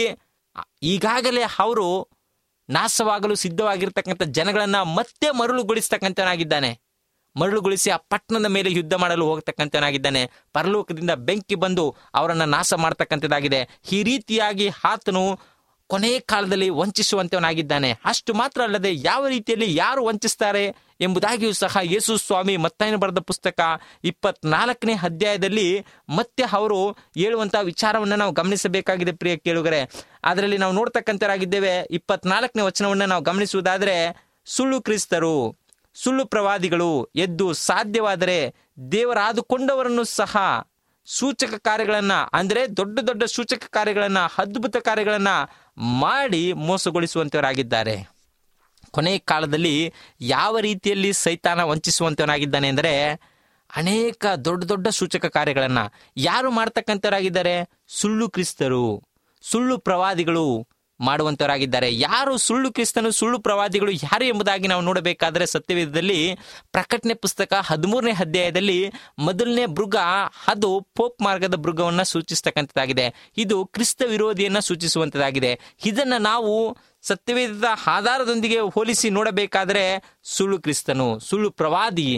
ಈಗಾಗಲೇ ಅವರು ನಾಶವಾಗಲು ಸಿದ್ಧವಾಗಿರ್ತಕ್ಕಂಥ ಜನಗಳನ್ನ ಮತ್ತೆ ಮರಳುಗೊಳಿಸ್ತಕ್ಕಂಥವನಾಗಿದ್ದಾನೆ ಮರಳುಗೊಳಿಸಿ ಆ ಪಟ್ಟಣದ ಮೇಲೆ ಯುದ್ಧ ಮಾಡಲು ಹೋಗ್ತಕ್ಕಂಥವನಾಗಿದ್ದಾನೆ ಪರಲೋಕದಿಂದ ಬೆಂಕಿ ಬಂದು ಅವರನ್ನ ನಾಶ ಮಾಡ್ತಕ್ಕಂಥದ್ದಾಗಿದೆ ಈ ರೀತಿಯಾಗಿ ಆತನು ಕೊನೆ ಕಾಲದಲ್ಲಿ ವಂಚಿಸುವಂತವನಾಗಿದ್ದಾನೆ ಅಷ್ಟು ಮಾತ್ರ ಅಲ್ಲದೆ ಯಾವ ರೀತಿಯಲ್ಲಿ ಯಾರು ವಂಚಿಸ್ತಾರೆ ಎಂಬುದಾಗಿಯೂ ಸಹ ಯೇಸು ಸ್ವಾಮಿ ಮತ್ತಾಯನ ಬರೆದ ಪುಸ್ತಕ ಇಪ್ಪತ್ನಾಲ್ಕನೇ ಅಧ್ಯಾಯದಲ್ಲಿ ಮತ್ತೆ ಅವರು ಹೇಳುವಂತಹ ವಿಚಾರವನ್ನು ನಾವು ಗಮನಿಸಬೇಕಾಗಿದೆ ಪ್ರಿಯ ಕೇಳುಗರೆ ಅದರಲ್ಲಿ ನಾವು ನೋಡ್ತಕ್ಕಂಥರಾಗಿದ್ದೇವೆ ಇಪ್ಪತ್ನಾಲ್ಕನೇ ವಚನವನ್ನು ನಾವು ಗಮನಿಸುವುದಾದ್ರೆ ಸುಳ್ಳು ಕ್ರಿಸ್ತರು ಸುಳ್ಳು ಪ್ರವಾದಿಗಳು ಎದ್ದು ಸಾಧ್ಯವಾದರೆ ದೇವರಾದುಕೊಂಡವರನ್ನು ಸಹ ಸೂಚಕ ಕಾರ್ಯಗಳನ್ನ ಅಂದ್ರೆ ದೊಡ್ಡ ದೊಡ್ಡ ಸೂಚಕ ಕಾರ್ಯಗಳನ್ನ ಅದ್ಭುತ ಕಾರ್ಯಗಳನ್ನ ಮಾಡಿ ಮೋಸಗೊಳಿಸುವಂತವರಾಗಿದ್ದಾರೆ ಕೊನೆ ಕಾಲದಲ್ಲಿ ಯಾವ ರೀತಿಯಲ್ಲಿ ಸೈತಾನ ವಂಚಿಸುವಂತವನಾಗಿದ್ದಾನೆ ಅಂದರೆ ಅನೇಕ ದೊಡ್ಡ ದೊಡ್ಡ ಸೂಚಕ ಕಾರ್ಯಗಳನ್ನ ಯಾರು ಮಾಡ್ತಕ್ಕಂಥವರಾಗಿದ್ದಾರೆ ಸುಳ್ಳು ಕ್ರಿಸ್ತರು ಸುಳ್ಳು ಪ್ರವಾದಿಗಳು ಮಾಡುವಂತವರಾಗಿದ್ದಾರೆ ಯಾರು ಸುಳ್ಳು ಕ್ರಿಸ್ತನು ಸುಳ್ಳು ಪ್ರವಾದಿಗಳು ಯಾರು ಎಂಬುದಾಗಿ ನಾವು ನೋಡಬೇಕಾದ್ರೆ ಸತ್ಯವೇದದಲ್ಲಿ ಪ್ರಕಟಣೆ ಪುಸ್ತಕ ಹದಿಮೂರನೇ ಅಧ್ಯಾಯದಲ್ಲಿ ಮೊದಲನೇ ಮೃಗ ಅದು ಪೋಪ್ ಮಾರ್ಗದ ಮೃಗವನ್ನ ಸೂಚಿಸ್ತಕ್ಕಂಥದ್ದಾಗಿದೆ ಇದು ಕ್ರಿಸ್ತ ವಿರೋಧಿಯನ್ನ ಸೂಚಿಸುವಂತದ್ದಾಗಿದೆ ಇದನ್ನ ನಾವು ಸತ್ಯವೇದದ ಆಧಾರದೊಂದಿಗೆ ಹೋಲಿಸಿ ನೋಡಬೇಕಾದ್ರೆ ಸುಳ್ಳು ಕ್ರಿಸ್ತನು ಸುಳ್ಳು ಪ್ರವಾದಿ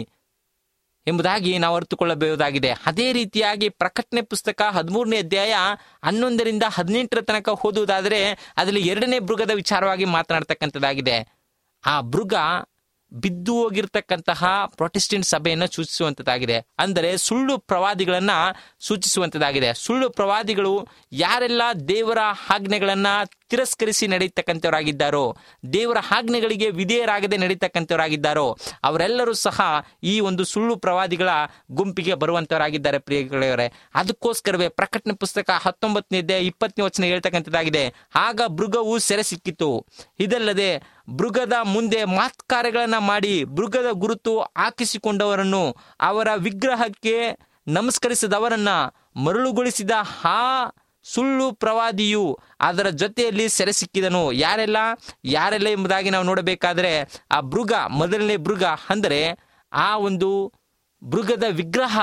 ಎಂಬುದಾಗಿ ನಾವು ಅರ್ಥಕೊಳ್ಳಬಹುದಾಗಿದೆ ಅದೇ ರೀತಿಯಾಗಿ ಪ್ರಕಟಣೆ ಪುಸ್ತಕ ಹದಿಮೂರನೇ ಅಧ್ಯಾಯ ಹನ್ನೊಂದರಿಂದ ಹದಿನೆಂಟರ ತನಕ ಓದುವುದಾದರೆ ಅದರಲ್ಲಿ ಎರಡನೇ ಮೃಗದ ವಿಚಾರವಾಗಿ ಮಾತನಾಡ್ತಕ್ಕಂಥದ್ದಾಗಿದೆ ಆ ಮೃಗ ಬಿದ್ದು ಹೋಗಿರ್ತಕ್ಕಂತಹ ಪ್ರೊಟೆಸ್ಟೆಂಟ್ ಸಭೆಯನ್ನು ಸೂಚಿಸುವಂತದ್ದಾಗಿದೆ ಅಂದರೆ ಸುಳ್ಳು ಪ್ರವಾದಿಗಳನ್ನ ಸೂಚಿಸುವಂತದ್ದಾಗಿದೆ ಸುಳ್ಳು ಪ್ರವಾದಿಗಳು ಯಾರೆಲ್ಲ ದೇವರ ಆಜ್ಞೆಗಳನ್ನ ತಿರಸ್ಕರಿಸಿ ನಡೆಯತಕ್ಕಂಥವರಾಗಿದ್ದಾರೋ ದೇವರ ಆಜ್ಞೆಗಳಿಗೆ ವಿಧೇಯರಾಗದೆ ನಡೀತಕ್ಕಂಥವರಾಗಿದ್ದಾರೋ ಅವರೆಲ್ಲರೂ ಸಹ ಈ ಒಂದು ಸುಳ್ಳು ಪ್ರವಾದಿಗಳ ಗುಂಪಿಗೆ ಬರುವಂತವರಾಗಿದ್ದಾರೆ ಪ್ರಿಯಗಳವರೇ ಅದಕ್ಕೋಸ್ಕರವೇ ಪ್ರಕಟಣೆ ಪುಸ್ತಕ ಹತ್ತೊಂಬತ್ತನೇ ಇಪ್ಪತ್ತನೇ ವಚನ ಹೇಳ್ತಕ್ಕಂಥದ್ದಾಗಿದೆ ಆಗ ಮೃಗವು ಸೆರೆ ಸಿಕ್ಕಿತು ಇದಲ್ಲದೆ ಮೃಗದ ಮುಂದೆ ಮಾತ್ಕಾರ್ಯಗಳನ್ನ ಮಾಡಿ ಮೃಗದ ಗುರುತು ಹಾಕಿಸಿಕೊಂಡವರನ್ನು ಅವರ ವಿಗ್ರಹಕ್ಕೆ ನಮಸ್ಕರಿಸಿದವರನ್ನ ಮರಳುಗೊಳಿಸಿದ ಆ ಸುಳ್ಳು ಪ್ರವಾದಿಯು ಅದರ ಜೊತೆಯಲ್ಲಿ ಸೆರೆ ಸಿಕ್ಕಿದನು ಯಾರೆಲ್ಲ ಯಾರೆಲ್ಲ ಎಂಬುದಾಗಿ ನಾವು ನೋಡಬೇಕಾದ್ರೆ ಆ ಮೃಗ ಮೊದಲನೇ ಮೃಗ ಅಂದರೆ ಆ ಒಂದು ಮೃಗದ ವಿಗ್ರಹ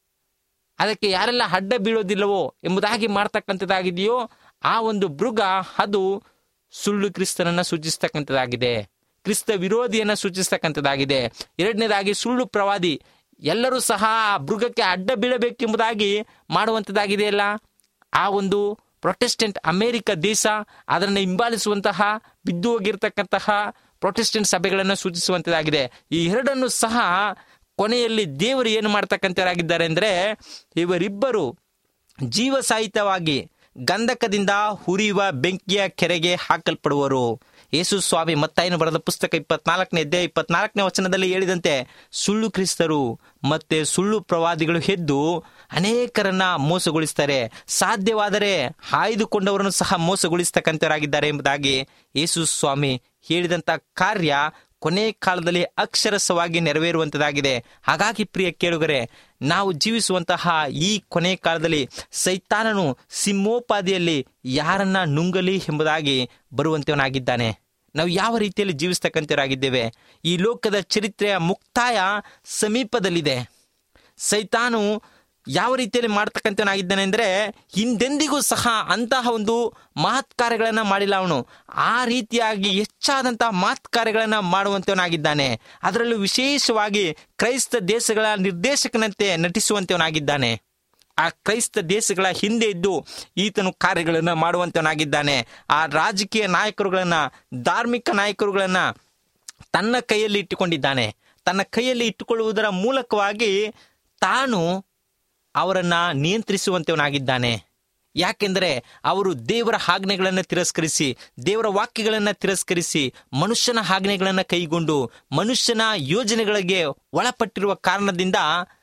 ಅದಕ್ಕೆ ಯಾರೆಲ್ಲ ಅಡ್ಡ ಬೀಳೋದಿಲ್ಲವೋ ಎಂಬುದಾಗಿ ಮಾಡ್ತಕ್ಕಂಥದ್ದಾಗಿದೆಯೋ ಆ ಒಂದು ಮೃಗ ಅದು ಸುಳ್ಳು ಕ್ರಿಸ್ತನನ್ನ ಸೂಚಿಸ್ತಕ್ಕಂಥದ್ದಾಗಿದೆ ಕ್ರಿಸ್ತ ವಿರೋಧಿಯನ್ನ ಸೂಚಿಸ್ತಕ್ಕಂಥದ್ದಾಗಿದೆ ಎರಡನೇದಾಗಿ ಸುಳ್ಳು ಪ್ರವಾದಿ ಎಲ್ಲರೂ ಸಹ ಆ ಮೃಗಕ್ಕೆ ಅಡ್ಡ ಬೀಳಬೇಕೆಂಬುದಾಗಿ ಮಾಡುವಂಥದ್ದಾಗಿದೆಯಲ್ಲ ಆ ಒಂದು ಪ್ರೊಟೆಸ್ಟೆಂಟ್ ಅಮೆರಿಕ ದೇಶ ಅದನ್ನು ಹಿಂಬಾಲಿಸುವಂತಹ ಬಿದ್ದು ಹೋಗಿರ್ತಕ್ಕಂತಹ ಪ್ರೊಟೆಸ್ಟೆಂಟ್ ಸಭೆಗಳನ್ನು ಸೂಚಿಸುವಂತದ್ದಾಗಿದೆ ಈ ಎರಡನ್ನು ಸಹ ಕೊನೆಯಲ್ಲಿ ದೇವರು ಏನು ಮಾಡ್ತಕ್ಕಂಥವರಾಗಿದ್ದಾರೆ ಅಂದರೆ ಇವರಿಬ್ಬರು ಜೀವಸಾಹಿತವಾಗಿ ಗಂಧಕದಿಂದ ಹುರಿಯುವ ಬೆಂಕಿಯ ಕೆರೆಗೆ ಹಾಕಲ್ಪಡುವರು ಯೇಸು ಸ್ವಾಮಿ ಮತ್ತಾಯನು ಬರೆದ ಪುಸ್ತಕ ಇಪ್ಪತ್ನಾಲ್ಕನೇ ಅಧ್ಯಾಯ ಇಪ್ಪತ್ನಾಲ್ಕನೇ ವಚನದಲ್ಲಿ ಹೇಳಿದಂತೆ ಸುಳ್ಳು ಕ್ರಿಸ್ತರು ಮತ್ತೆ ಸುಳ್ಳು ಪ್ರವಾದಿಗಳು ಎದ್ದು ಅನೇಕರನ್ನ ಮೋಸಗೊಳಿಸ್ತಾರೆ ಸಾಧ್ಯವಾದರೆ ಆಯ್ದುಕೊಂಡವರನ್ನು ಸಹ ಮೋಸಗೊಳಿಸ್ತಕ್ಕಂಥವರಾಗಿದ್ದಾರೆ ಎಂಬುದಾಗಿ ಯೇಸು ಸ್ವಾಮಿ ಹೇಳಿದಂತ ಕಾರ್ಯ ಕೊನೆ ಕಾಲದಲ್ಲಿ ಅಕ್ಷರಸವಾಗಿ ನೆರವೇರುವಂತದಾಗಿದೆ ಹಾಗಾಗಿ ಪ್ರಿಯ ಕೇಳುಗರೆ ನಾವು ಜೀವಿಸುವಂತಹ ಈ ಕೊನೆ ಕಾಲದಲ್ಲಿ ಸೈತಾನನು ಸಿಂಹೋಪಾದಿಯಲ್ಲಿ ಯಾರನ್ನ ನುಂಗಲಿ ಎಂಬುದಾಗಿ ಬರುವಂತವನಾಗಿದ್ದಾನೆ ನಾವು ಯಾವ ರೀತಿಯಲ್ಲಿ ಜೀವಿಸ್ತಕ್ಕಂಥವರಾಗಿದ್ದೇವೆ ಈ ಲೋಕದ ಚರಿತ್ರೆಯ ಮುಕ್ತಾಯ ಸಮೀಪದಲ್ಲಿದೆ ಸೈತಾನು ಯಾವ ರೀತಿಯಲ್ಲಿ ಮಾಡ್ತಕ್ಕಂಥವನಾಗಿದ್ದಾನೆ ಅಂದರೆ ಹಿಂದೆಂದಿಗೂ ಸಹ ಅಂತಹ ಒಂದು ಮಹತ್ ಕಾರ್ಯಗಳನ್ನು ಮಾಡಿಲ್ಲ ಅವನು ಆ ರೀತಿಯಾಗಿ ಹೆಚ್ಚಾದಂತಹ ಮಹತ್ ಕಾರ್ಯಗಳನ್ನು ಮಾಡುವಂತವನಾಗಿದ್ದಾನೆ ಅದರಲ್ಲೂ ವಿಶೇಷವಾಗಿ ಕ್ರೈಸ್ತ ದೇಶಗಳ ನಿರ್ದೇಶಕನಂತೆ ನಟಿಸುವಂತವನಾಗಿದ್ದಾನೆ ಆ ಕ್ರೈಸ್ತ ದೇಶಗಳ ಹಿಂದೆ ಇದ್ದು ಈತನು ಕಾರ್ಯಗಳನ್ನು ಮಾಡುವಂತವನಾಗಿದ್ದಾನೆ ಆ ರಾಜಕೀಯ ನಾಯಕರುಗಳನ್ನ ಧಾರ್ಮಿಕ ನಾಯಕರುಗಳನ್ನ ತನ್ನ ಕೈಯಲ್ಲಿ ಇಟ್ಟುಕೊಂಡಿದ್ದಾನೆ ತನ್ನ ಕೈಯಲ್ಲಿ ಇಟ್ಟುಕೊಳ್ಳುವುದರ ಮೂಲಕವಾಗಿ ತಾನು ಅವರನ್ನ ನಿಯಂತ್ರಿಸುವಂತವನಾಗಿದ್ದಾನೆ ಯಾಕೆಂದರೆ ಅವರು ದೇವರ ಆಜ್ಞೆಗಳನ್ನು ತಿರಸ್ಕರಿಸಿ ದೇವರ ವಾಕ್ಯಗಳನ್ನು ತಿರಸ್ಕರಿಸಿ ಮನುಷ್ಯನ ಆಜ್ಞೆಗಳನ್ನು ಕೈಗೊಂಡು ಮನುಷ್ಯನ ಯೋಜನೆಗಳಿಗೆ ಒಳಪಟ್ಟಿರುವ ಕಾರಣದಿಂದ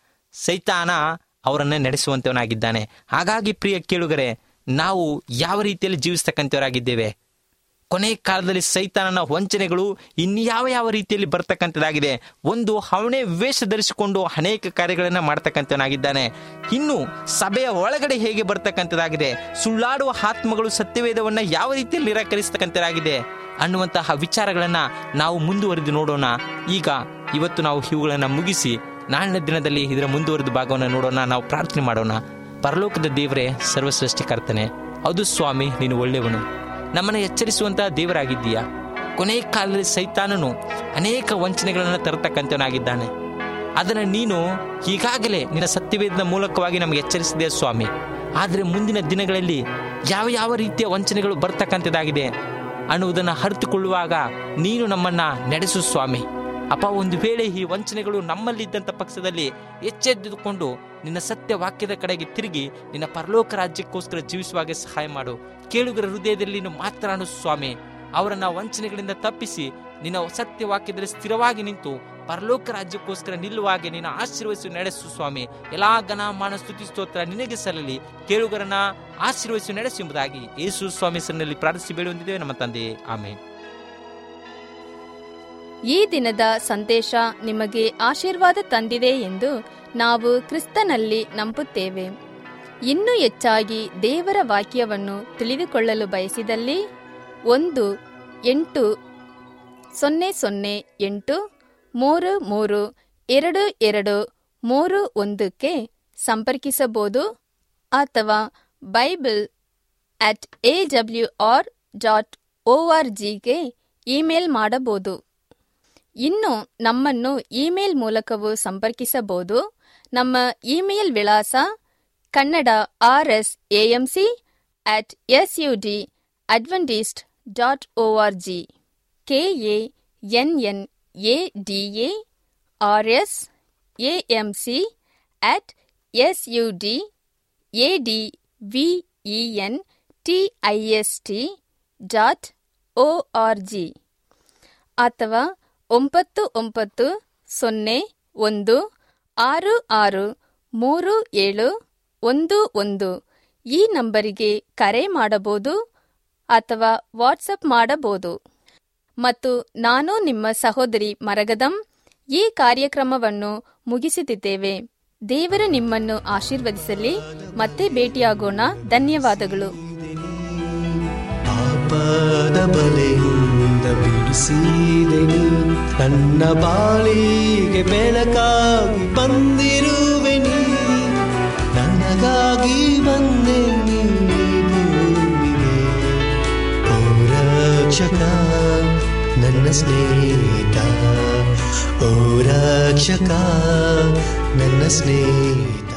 ಸೈತಾನ ಅವರನ್ನು ನಡೆಸುವಂತವನಾಗಿದ್ದಾನೆ ಹಾಗಾಗಿ ಪ್ರಿಯ ಕೇಳುಗರೆ ನಾವು ಯಾವ ರೀತಿಯಲ್ಲಿ ಜೀವಿಸ್ತಕ್ಕಂಥವರಾಗಿದ್ದೇವೆ ಕೊನೆ ಕಾಲದಲ್ಲಿ ಸೈತಾನನ ವಂಚನೆಗಳು ಇನ್ಯಾವ ಯಾವ ರೀತಿಯಲ್ಲಿ ಬರ್ತಕ್ಕಂಥದ್ದಾಗಿದೆ ಒಂದು ಅವನೇ ವೇಷ ಧರಿಸಿಕೊಂಡು ಅನೇಕ ಕಾರ್ಯಗಳನ್ನು ಮಾಡ್ತಕ್ಕಂಥವನಾಗಿದ್ದಾನೆ ಇನ್ನು ಸಭೆಯ ಒಳಗಡೆ ಹೇಗೆ ಬರ್ತಕ್ಕಂಥದ್ದಾಗಿದೆ ಸುಳ್ಳಾಡುವ ಆತ್ಮಗಳು ಸತ್ಯವೇದವನ್ನ ಯಾವ ರೀತಿಯಲ್ಲಿ ನಿರಾಕರಿಸ್ತಕ್ಕಂಥದ್ದಾಗಿದೆ ಅನ್ನುವಂತಹ ವಿಚಾರಗಳನ್ನ ನಾವು ಮುಂದುವರೆದು ನೋಡೋಣ ಈಗ ಇವತ್ತು ನಾವು ಇವುಗಳನ್ನು ಮುಗಿಸಿ ನಾಳಿನ ದಿನದಲ್ಲಿ ಇದರ ಮುಂದುವರೆದ ಭಾಗವನ್ನು ನೋಡೋಣ ನಾವು ಪ್ರಾರ್ಥನೆ ಮಾಡೋಣ ಪರಲೋಕದ ದೇವರೇ ಸರ್ವಸೃಷ್ಟಿಕರ್ತನೆ ಹೌದು ಸ್ವಾಮಿ ನೀನು ಒಳ್ಳೆಯವನು ನಮ್ಮನ್ನು ಎಚ್ಚರಿಸುವಂತಹ ದೇವರಾಗಿದ್ದೀಯಾ ಕೊನೆ ಕಾಲದಲ್ಲಿ ಸೈತಾನನು ಅನೇಕ ವಂಚನೆಗಳನ್ನು ತರತಕ್ಕಂಥವನಾಗಿದ್ದಾನೆ ಅದನ್ನು ನೀನು ಈಗಾಗಲೇ ನಿನ್ನ ಸತ್ಯವೇದದ ಮೂಲಕವಾಗಿ ನಮಗೆ ಎಚ್ಚರಿಸಿದೆ ಸ್ವಾಮಿ ಆದರೆ ಮುಂದಿನ ದಿನಗಳಲ್ಲಿ ಯಾವ ಯಾವ ರೀತಿಯ ವಂಚನೆಗಳು ಬರ್ತಕ್ಕಂಥದ್ದಾಗಿದೆ ಅನ್ನುವುದನ್ನು ಅರಿತುಕೊಳ್ಳುವಾಗ ನೀನು ನಮ್ಮನ್ನ ನಡೆಸು ಸ್ವಾಮಿ ಅಪ್ಪ ಒಂದು ವೇಳೆ ಈ ವಂಚನೆಗಳು ನಮ್ಮಲ್ಲಿದ್ದಂಥ ಪಕ್ಷದಲ್ಲಿ ಎಚ್ಚೆದ್ದುಕೊಂಡು ನಿನ್ನ ಸತ್ಯ ವಾಕ್ಯದ ಕಡೆಗೆ ತಿರುಗಿ ನಿನ್ನ ಪರಲೋಕ ರಾಜ್ಯಕ್ಕೋಸ್ಕರ ಜೀವಿಸುವಾಗೆ ಸಹಾಯ ಮಾಡು ಕೇಳುಗರ ಹೃದಯದಲ್ಲಿ ನೀನು ಮಾತನಾಡು ಸ್ವಾಮಿ ಅವರನ್ನ ವಂಚನೆಗಳಿಂದ ತಪ್ಪಿಸಿ ನಿನ್ನ ಸತ್ಯ ವಾಕ್ಯದಲ್ಲಿ ಸ್ಥಿರವಾಗಿ ನಿಂತು ಪರಲೋಕ ರಾಜ್ಯಕ್ಕೋಸ್ಕರ ನಿಲ್ಲುವಾಗೆ ನೀನು ಆಶೀರ್ವದಿಸಿ ನಡೆಸು ಸ್ವಾಮಿ ಎಲ್ಲಾ ಘನ ಮಾನ ಸ್ತುತಿ ಸ್ತೋತ್ರ ನಿನಗೆ ಸಲ್ಲಲಿ ಕೇಳುಗರನ್ನ ಆಶೀರ್ವದಿಸಿ ನಡೆಸು ಎಂಬುದಾಗಿ ಯೇಸು ಸ್ವಾಮಿ ಸನ್ನಲ್ಲಿ ಪ್ರಾರ್ಥಿಸಿ ಬೇಡುವಂತಿದ್ದೇವೆ ನಮ್ಮ ತಂದೆ ಆಮೇಲೆ ಈ ದಿನದ ಸಂದೇಶ ನಿಮಗೆ ಆಶೀರ್ವಾದ ತಂದಿದೆ ಎಂದು ನಾವು ಕ್ರಿಸ್ತನಲ್ಲಿ ನಂಬುತ್ತೇವೆ ಇನ್ನೂ ಹೆಚ್ಚಾಗಿ ದೇವರ ವಾಕ್ಯವನ್ನು ತಿಳಿದುಕೊಳ್ಳಲು ಬಯಸಿದಲ್ಲಿ ಒಂದು ಎಂಟು ಸೊನ್ನೆ ಸೊನ್ನೆ ಎಂಟು ಮೂರು ಮೂರು ಎರಡು ಎರಡು ಮೂರು ಒಂದಕ್ಕೆ ಸಂಪರ್ಕಿಸಬಹುದು ಅಥವಾ Bible at A W R dot O R ಜಿಗೆ ಇಮೇಲ್ ಮಾಡಬಹುದು ಇನ್ನು ನಮ್ಮನ್ನು ಇಮೇಲ್ ಮೂಲಕವೂ ಸಂಪರ್ಕಿಸಬಹುದು ನಮ್ಮ ಇಮೇಲ್ ವಿಳಾಸ Kannada R S AMC at S U D Adventist dot O R G K A N N A D A R S AMC at S U D A D V E N T I S T dot O R G ಅಥವಾ ಒಂಬತ್ತು ಒಂಬತ್ತು ಸೊನ್ನೆ ಒಂದು ಆರು ಆರು ಮೂರು ಏಳು ಒಂದು ಒಂದು ಈ ನಂಬರಿಗೆ ಕರೆ ಮಾಡಬಹುದು ಅಥವಾ ವಾಟ್ಸಪ್ ಮಾಡಬಹುದು ಮತ್ತು ನಾನು ನಿಮ್ಮ ಸಹೋದರಿ ಮರಗದಂ ಈ ಕಾರ್ಯಕ್ರಮವನ್ನು ಮುಗಿಸುತ್ತಿದ್ದೇವೆ ದೇವರು ನಿಮ್ಮನ್ನು ಆಶೀರ್ವದಿಸಲಿ ಮತ್ತೆ ಭೇಟಿಯಾಗೋಣ ಧನ್ಯವಾದಗಳು ಪಾಪದ ಬಲೆಯಿಂದ ಬಿಡಿಸಿದೆ ನೀ ನನ್ನ ಬಾಳಿಗೆ ಬೆಳಕಾಗಿ ಬಂದಿರುವೆ ನೀ ನನಗಾಗಿ ಬಂದೆ ನೀ ಭೂಮಿಗೆ ಓ ರಕ್ಷಕ ನನ್ನ ಸ್ನೇಹಿತ ಓ ರಕ್ಷಕ ನನ್ನ ಸ್ನೇಹಿತ